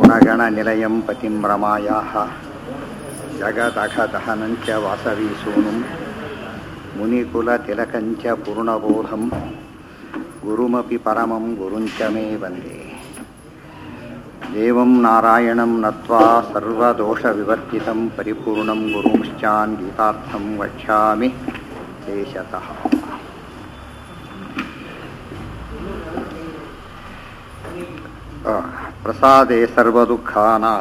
गुणगणनिलयं पतिं रमायाः जगदघदहनञ्च वासवीसूनुं मुनिकुलतिलकञ्च पूर्णबोधं गुरुमपि परमं गुरुञ्च मे वन्दे देवं नारायणं नत्वा सर्वदोषविवर्जितं परिपूर्णं गुरुंश्चान् गीतार्थं वक्ष्यामि देशतः ಆ, ಪ್ರಸಾದೆ ಸರ್ವದುಃಖಾನಾಂ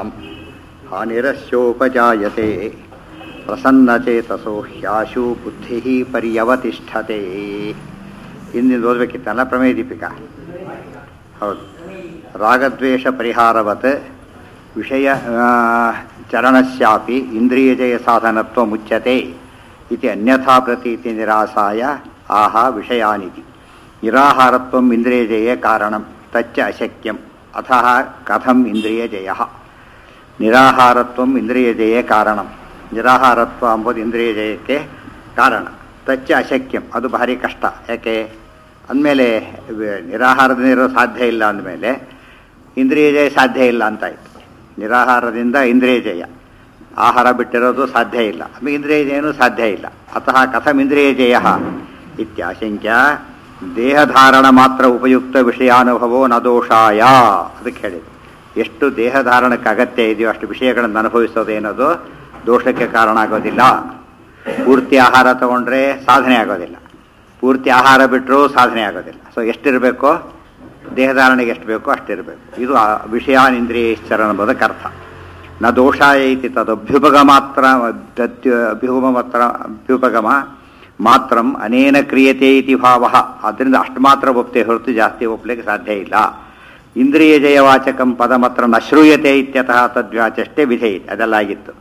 ಹಾನಿರಸ್ಯೋಪಜಾಯತೆ ಪ್ರಸನ್ನಚೇತಸೋ ಹ್ಯಾಶು ಬುದ್ಧಿ ಪರ್ಯವತಿಷ್ಠತೆ ಹಿಂದಿನ ಓದಬೇಕಿತ್ತಲ್ಲ ಪ್ರಮೇಯ ದೀಪಿಕಾ ಹೌದು ರಾಗದ್ವೇಷ ಪರಿಹಾರವತ್ ವಿಷಯ ಆ, ಚರಣಸ್ಯಾಪಿ ಇಂದ್ರಿಯಜಯ ಸಾಧನತ್ವ ಮುಚ್ಯತೆ ಇತಿ ಅನ್ಯಥಾ ಪ್ರತೀತಿ ನಿರಾಸಾಯ ಆಹ ವಿಷಯಾನಿತಿ ನಿರಾಹಾರತ್ವಂ ಇಂದ್ರಿಯಜಯೇ ಕಾರಣಂ ತಚ್ಚ ಅಶಕ್ಯಂ ಅತಃ ಕಥಂ ಇಂದ್ರಿಯಜಯ ನಿರಾಹಾರತ್ವಂ ಇಂದ್ರಿಯಜಯೇ ಕಾರಣಂ ನಿರಾಹಾರತ್ವ ಎಂಬುದು ಇಂದ್ರಿಯಜಯಕ್ಕೆ ಕಾರಣ ತಚ್ಚ ಅಶಕ್ಯಂ ಅದು ಭಾರಿ ಕಷ್ಟ ಯಾಕೆ ಅಂದಮೇಲೆ ನಿರಾಹಾರದಿಂದ ಇರೋ ಸಾಧ್ಯ ಇಲ್ಲ ಅಂದಮೇಲೆ ಇಂದ್ರಿಯ ಜಯ ಸಾಧ್ಯ ಇಲ್ಲ ಅಂತಾಯ್ತು ನಿರಾಹಾರದಿಂದ ಇಂದ್ರಿಯ ಜಯ ಆಹಾರ ಬಿಟ್ಟಿರೋದು ಸಾಧ್ಯ ಇಲ್ಲ ಆಮೇಲೆ ಇಂದ್ರಿಯ ಜಯನೂ ಸಾಧ್ಯ ಇಲ್ಲ ಅತಃ ಕಥಂ ಇಂದ್ರಿಯ ಜಯ ಇತ್ಯಾಶಂಕ್ಯ ದೇಹಧಾರಣ ಮಾತ್ರ ಉಪಯುಕ್ತ ವಿಷಯಾನುಭವೋ ನ ದೋಷಾಯ ಅದಕ್ಕೆ ಹೇಳಿದ್ರು ಎಷ್ಟು ದೇಹಧಾರಣಕ್ಕೆ ಅಗತ್ಯ ಇದೆಯೋ ಅಷ್ಟು ವಿಷಯಗಳನ್ನು ಅನುಭವಿಸೋದೇನದು ದೋಷಕ್ಕೆ ಕಾರಣ ಆಗೋದಿಲ್ಲ ಪೂರ್ತಿ ಆಹಾರ ತಗೊಂಡ್ರೆ ಸಾಧನೆ ಆಗೋದಿಲ್ಲ ಪೂರ್ತಿ ಆಹಾರ ಬಿಟ್ಟರೂ ಸಾಧನೆ ಆಗೋದಿಲ್ಲ ಸೊ ಎಷ್ಟಿರಬೇಕು ದೇಹಧಾರಣೆಗೆ ಎಷ್ಟು ಬೇಕೋ ಅಷ್ಟಿರಬೇಕು ಇದು ಆ ವಿಷಯಾನಿಂದ್ರಿಯಶ್ಚರ ಎಂಬುದಕ್ಕೆ ಅರ್ಥ ನ ದೋಷಾಯ ಇತಿ ತದಭ್ಯುಪಗ ಮಾತ್ರ ಅಭ್ಯುಪಮ ಮಾತ್ರ ಅಭ್ಯುಪಗಮ ಮಾತ್ರಂ ಅನೇನ ಕ್ರಿಯತೆ ಇತಿ ಭಾವ ಅದರಿಂದ ಅಷ್ಟು ಮಾತ್ರ ಒಪ್ತೆ ಹೊರತು ಜಾಸ್ತಿ ಒಪ್ಪಲಿಕ್ಕೆ ಸಾಧ್ಯ ಇಲ್ಲ ಇಂದ್ರಿಯ ಜಯವಾಚಕಂ ಪದ ಮಾತ್ರ ನ ಶ್ರೂಯತೆ ಇತ್ಯತಃ ತದ್ವಾಚಷ್ಟೇ ವಿಧೇಯಿತ ಅದೆಲ್ಲ ಆಗಿತ್ತು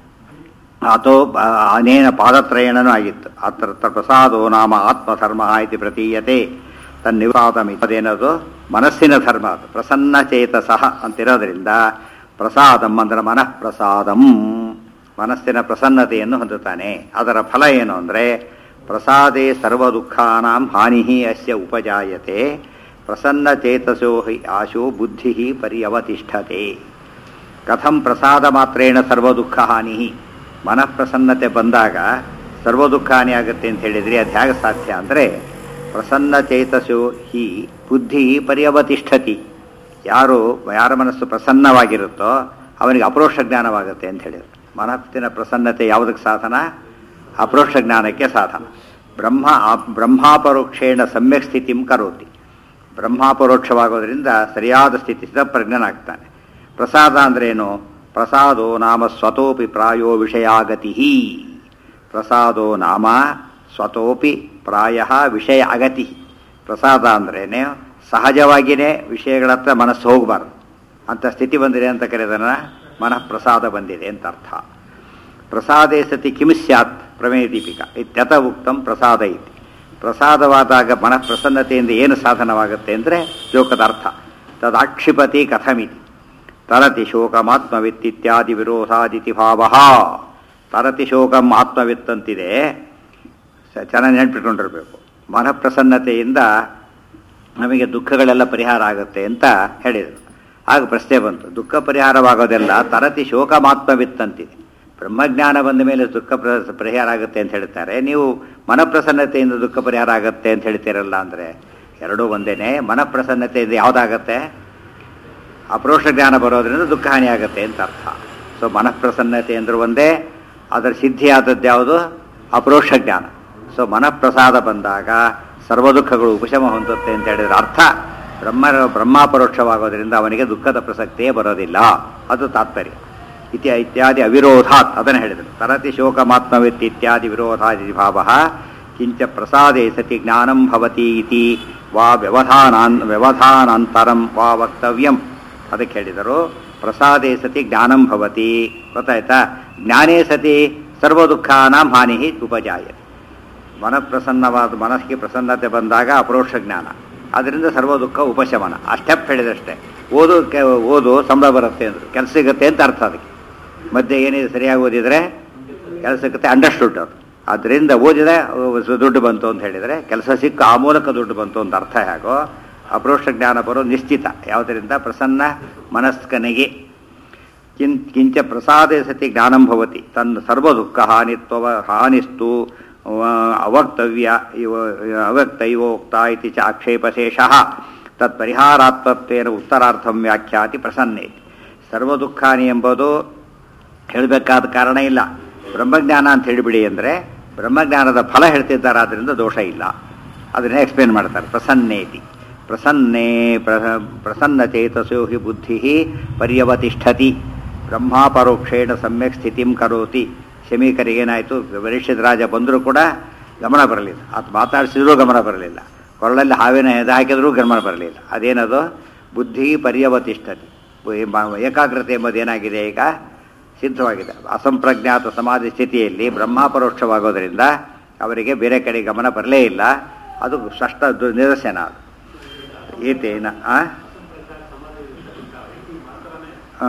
ಅಥೋ ಅನೇನ ಪಾದತ್ರಯಣನೂ ಆಗಿತ್ತು ಅತ್ರ ಪ್ರಸಾದೋ ನಾಮ ಆತ್ಮಧರ್ಮ ಇತಿ ಪ್ರತೀಯತೆ ತನ್ನಿವಾದಮಿದೇನದು ಮನಸ್ಸಿನ ಧರ್ಮ ಅದು ಪ್ರಸನ್ನ ಚೇತಸಃ ಅಂತಿರೋದ್ರಿಂದ ಪ್ರಸಾದಂ ಅಂದ್ರೆ ಮನಃ ಪ್ರಸಾದಂ ಮನಸ್ಸಿನ ಪ್ರಸನ್ನತೆಯನ್ನು ಹೊಂದುತ್ತಾನೆ ಅದರ ಫಲ ಏನು ಅಂದರೆ ಪ್ರಸಾದೇ ಸರ್ವ ದುಃಖಾನಾಂ ಹಾನಿ ಅಸ್ಯ ಉಪಜಾಯತೆ ಪ್ರಸನ್ನ ಚೇತಸೋ ಹಿ ಆಶೋ ಬುದ್ಧಿ ಪರ್ಯವತಿಷ್ಠತೆ ಕಥಂ ಪ್ರಸಾದ ಮಾತ್ರೇಣ ಸರ್ವ ದುಃಖ ಹಾನಿ ಮನಃಪ್ರಸನ್ನತೆ ಬಂದಾಗ ಸರ್ವ ದುಃಖ ಹಾನಿ ಆಗುತ್ತೆ ಅಂತ ಹೇಳಿದ್ರಿ ಅದು ಹೇಗೆ ಸಾಧ್ಯ ಅಂದರೆ ಪ್ರಸನ್ನ ಚೇತಸೋ ಹಿ ಬುದ್ಧಿ ಪರ್ಯವತಿಷ್ಠತಿ ಯಾರು ಯಾರ ಮನಸ್ಸು ಪ್ರಸನ್ನವಾಗಿರುತ್ತೋ ಅವನಿಗೆ ಅಪರೋಕ್ಷ ಜ್ಞಾನವಾಗುತ್ತೆ ಅಂತ ಹೇಳಿದ್ರು ಮನಸ್ಸಿನ ಪ್ರಸನ್ನತೆ ಯಾವುದಕ್ಕೆ ಸಾಧನ ಅಪರೋಕ್ಷ ಜ್ಞಾನಕ್ಕೆ ಸಾಧನ ಬ್ರಹ್ಮ ಬ್ರಹ್ಮಾಪರೋಕ್ಷೇಣ ಸಮ್ಯಕ್ ಸ್ಥಿತಿಂ ಕರೋತಿ ಬ್ರಹ್ಮಾಪರೋಕ್ಷವಾಗೋದ್ರಿಂದ ಸರಿಯಾದ ಸ್ಥಿತಿ ಸ್ಥಿತಪ್ರಜ್ಞನಾಗ್ತಾನೆ ಪ್ರಸಾದ ಅಂದ್ರೇನು ಪ್ರಸಾದೋ ನಾಮ ಸ್ವತೋಪಿ ಪ್ರಾಯೋ ವಿಷಯಾಗತಿ ಪ್ರಸಾದೋ ನಾಮ ಸ್ವತೋಪಿ ಪ್ರಾಯ ವಿಷಯ ಅಗತಿ ಪ್ರಸಾದ ಅಂದ್ರೇನೆ ಸಹಜವಾಗಿಯೇ ವಿಷಯಗಳ ಹತ್ರ ಮನಸ್ಸು ಹೋಗಬಾರ್ದು ಅಂತ ಸ್ಥಿತಿ ಬಂದಿದೆ ಅಂತ ಕರೆದನ ಮನಃ ಪ್ರಸಾದ ಬಂದಿದೆ ಅಂತ ಅರ್ಥ ಪ್ರಸಾದೇ ಸತಿ ಕಿಂ ಸ್ಯಾತ್ ಪ್ರಮೇಯ ದೀಪಿಕಾ ಇತ್ಯತ ಉಕ್ತಂ ಪ್ರಸಾದ ಇತಿ ಪ್ರಸಾದವಾದಾಗ ಮನಃ ಪ್ರಸನ್ನತೆಯಿಂದ ಏನು ಸಾಧನವಾಗುತ್ತೆ ಅಂದರೆ ಶ್ಲೋಕದ ಅರ್ಥ ತದಾಕ್ಷಿಪತಿ ಕಥಮಿತಿ ತರತಿ ಶೋಕಮಾತ್ಮವಿತ್ತಿತ್ಯಾದಿ ವಿರೋಧಾದಿತಿ ಭಾವ ತರತಿ ಶೋಕಂ ಆತ್ಮವಿತ್ತಂತಿದೆ ಚೆನ್ನಾಗಿ ನೆನ್ಪಿಟ್ಕೊಂಡಿರ್ಬೇಕು ಮನಃಪ್ರಸನ್ನತೆಯಿಂದ ನಮಗೆ ದುಃಖಗಳೆಲ್ಲ ಪರಿಹಾರ ಆಗುತ್ತೆ ಅಂತ ಹೇಳಿದರು ಆಗ ಪ್ರಶ್ನೆ ಬಂತು ದುಃಖ ಪರಿಹಾರವಾಗೋದೆಲ್ಲ ತರತಿ ಶೋಕಮಾತ್ಮವಿತ್ತಂತಿದೆ ಬ್ರಹ್ಮಜ್ಞಾನ ಬಂದ ಮೇಲೆ ದುಃಖ ಪರಿಹಾರ ಆಗುತ್ತೆ ಅಂತ ಹೇಳ್ತಾರೆ ನೀವು ಮನಃಪ್ರಸನ್ನತೆಯಿಂದ ದುಃಖ ಪರಿಹಾರ ಆಗುತ್ತೆ ಅಂತ ಹೇಳ್ತೀರಲ್ಲ ಅಂದರೆ ಎರಡೂ ಒಂದೇನೆ ಮನಃಪ್ರಸನ್ನತೆಯಿಂದ ಯಾವುದಾಗತ್ತೆ ಅಪರೋಕ್ಷ ಜ್ಞಾನ ಬರೋದ್ರಿಂದ ದುಃಖ ಹಾನಿ ಆಗುತ್ತೆ ಅಂತ ಅರ್ಥ ಸೊ ಮನಃಪ್ರಸನ್ನತೆ ಅಂದ್ರೆ ಒಂದೇ ಅದರ ಸಿದ್ಧಿಯಾದದ್ದು ಯಾವುದು ಅಪರೋಕ್ಷ ಜ್ಞಾನ ಸೊ ಮನಃಪ್ರಸಾದ ಬಂದಾಗ ಸರ್ವ ದುಃಖಗಳು ಉಪಶಮ ಹೊಂದುತ್ತೆ ಅಂತ ಹೇಳಿದ್ರೆ ಅರ್ಥ ಬ್ರಹ್ಮ ಬ್ರಹ್ಮಾಪರೋಕ್ಷವಾಗೋದ್ರಿಂದ ಅವನಿಗೆ ದುಃಖದ ಪ್ರಸಕ್ತಿಯೇ ಬರೋದಿಲ್ಲ ಅದು ತಾತ್ಪರ್ಯ ಇತಿ ಇತ್ಯಾದಿ ಅವಿರೋಧಾತ್ ಅದನ್ನು ಹೇಳಿದರು ತರತಿ ಶೋಕಮಾತ್ಮವಿತ್ ಇತ್ಯಾದಿ ವಿರೋಧಾದಿ ಭಾವ ಕಿಂಚ ಪ್ರಸಾದೇ ಸತಿ ಜ್ಞಾನಂ ಭವತಿ ಇತಿ ವಾ ವ್ಯವಧಾನಾನ್ ವ್ಯವಧಾನಾಂತರಂ ವಾ ವಕ್ತವ್ಯಂ ಅದಕ್ಕೆ ಹೇಳಿದರು ಪ್ರಸಾದೇ ಸತಿ ಜ್ಞಾನಂ ಭವತಿ ಗೊತ್ತಾಯ್ತಾ ಜ್ಞಾನೇ ಸತಿ ಸರ್ವ ದುಃಖಾನಾಂ ಹಾನಿ ಉಪಜಾಯತೆ ಮನಃಪ್ರಸನ್ನವಾದ ಮನಸ್ಸಿಗೆ ಪ್ರಸನ್ನತೆ ಬಂದಾಗ ಅಪರೋಕ್ಷ ಜ್ಞಾನ ಅದರಿಂದ ಸರ್ವ ದುಃಖ ಉಪಶಮನ ಆ ಸ್ಟೆಪ್ ಹೇಳಿದಷ್ಟೇ ಓದು ಓದು ಸಂಬಳ ಬರುತ್ತೆ ಅಂದರು ಕೆಲಸ ಸಿಗುತ್ತೆ ಅಂತ ಅರ್ಥ ಅದಕ್ಕೆ ಮಧ್ಯೆ ಏನಿದೆ ಸರಿಯಾಗಿ ಓದಿದರೆ ಕೆಲಸ ಸಿಗುತ್ತೆ ಅಂಡರ್ಸ್ಟುಡ್ ಅದು ಅದರಿಂದ ಓದಿದೆ ದುಡ್ಡು ಬಂತು ಅಂತ ಹೇಳಿದರೆ ಕೆಲಸ ಸಿಕ್ಕ ಆ ಮೂಲಕ ದುಡ್ಡು ಬಂತು ಅಂತ ಅರ್ಥ ಹೇಗೋ ಅಪರೋಕ್ಷ ಜ್ಞಾನ ಬರೋ ನಿಶ್ಚಿತ ಯಾವುದರಿಂದ ಪ್ರಸನ್ನ ಮನಸ್ಕನಿಗೆ ಕಿಂ ಕಿಂಚ ಪ್ರಸಾದೇ ಸತಿ ಜ್ಞಾನಂ ಭವತಿ ತನ್ನ ಸರ್ವ ದುಃಖ ಹಾನಿತ್ವ ಹಾನಿಸ್ತು ಆ, ಅವಕ್ತವ್ಯ ಇವ ಅವಕ್ತ ಇವೋಕ್ತ ಇತಿ ಚ ಆಕ್ಷೇಪಶೇಷಃ ತತ್ಪರಿಹಾರಾತ್ಮತ್ವೇನ ಉತ್ತರಾರ್ಥಂ ವ್ಯಾಖ್ಯಾತಿ ಪ್ರಸನ್ನೇ ಸರ್ವ ದುಃಖಾನಿ ಎಂಬುದು ಹೇಳಬೇಕಾದ ಕಾರಣ ಇಲ್ಲ ಬ್ರಹ್ಮಜ್ಞಾನ ಅಂತ ಹೇಳಿಬಿಡಿ ಅಂದರೆ ಬ್ರಹ್ಮಜ್ಞಾನದ ಫಲ ಹೇಳ್ತಿದ್ದಾರೆ ಆದ್ದರಿಂದ ದೋಷ ಇಲ್ಲ ಅದನ್ನೇ ಎಕ್ಸ್ಪ್ಲೇನ್ ಮಾಡ್ತಾರೆ ಪ್ರಸನ್ನೇತಿ ಪ್ರಸನ್ನೇ ಪ್ರ ಪ್ರಸನ್ನಚೇತಸೋ ಹಿ ಬುದ್ಧಿ ಪರ್ಯವತಿಷ್ಠತಿ ಬ್ರಹ್ಮಾಪರೋಕ್ಷೇಣ ಸಮ್ಯಕ್ ಸ್ಥಿತಿಂ ಕರೋತಿ ಶಮೀಕರಿಗೆ ಏನಾಯಿತು ವರಿಷ್ಠದ ರಾಜ ಬಂದರೂ ಕೂಡ ಗಮನ ಬರಲಿಲ್ಲ ಆತ ಮಾತಾಡಿಸಿದ್ರೂ ಗಮನ ಬರಲಿಲ್ಲ ಕೊರಳಲ್ಲಿ ಹಾವಿನ ಎದೆ ಹಾಕಿದ್ರೂ ಗಮನ ಬರಲಿಲ್ಲ ಅದೇನದು ಬುದ್ಧಿ ಪರ್ಯವತಿಷ್ಠತಿ ಏಕಾಗ್ರತೆ ಎಂಬುದು ಏನಾಗಿದೆ ಈಗ ಸಿದ್ಧವಾಗಿದೆ ಅಸಂಪ್ರಜ್ಞಾತ ಸಮಾಧಿ ಸ್ಥಿತಿಯಲ್ಲಿ ಬ್ರಹ್ಮಾಪರೋಕ್ಷವಾಗೋದರಿಂದ ಅವರಿಗೆ ಬೇರೆ ಕಡೆ ಗಮನ ಬರಲೇ ಇಲ್ಲ ಅದು ಸ್ಪಷ್ಟ ದು- ನಿದರ್ಶನ ಅದು ಏತೇನ ಆ? ಆ.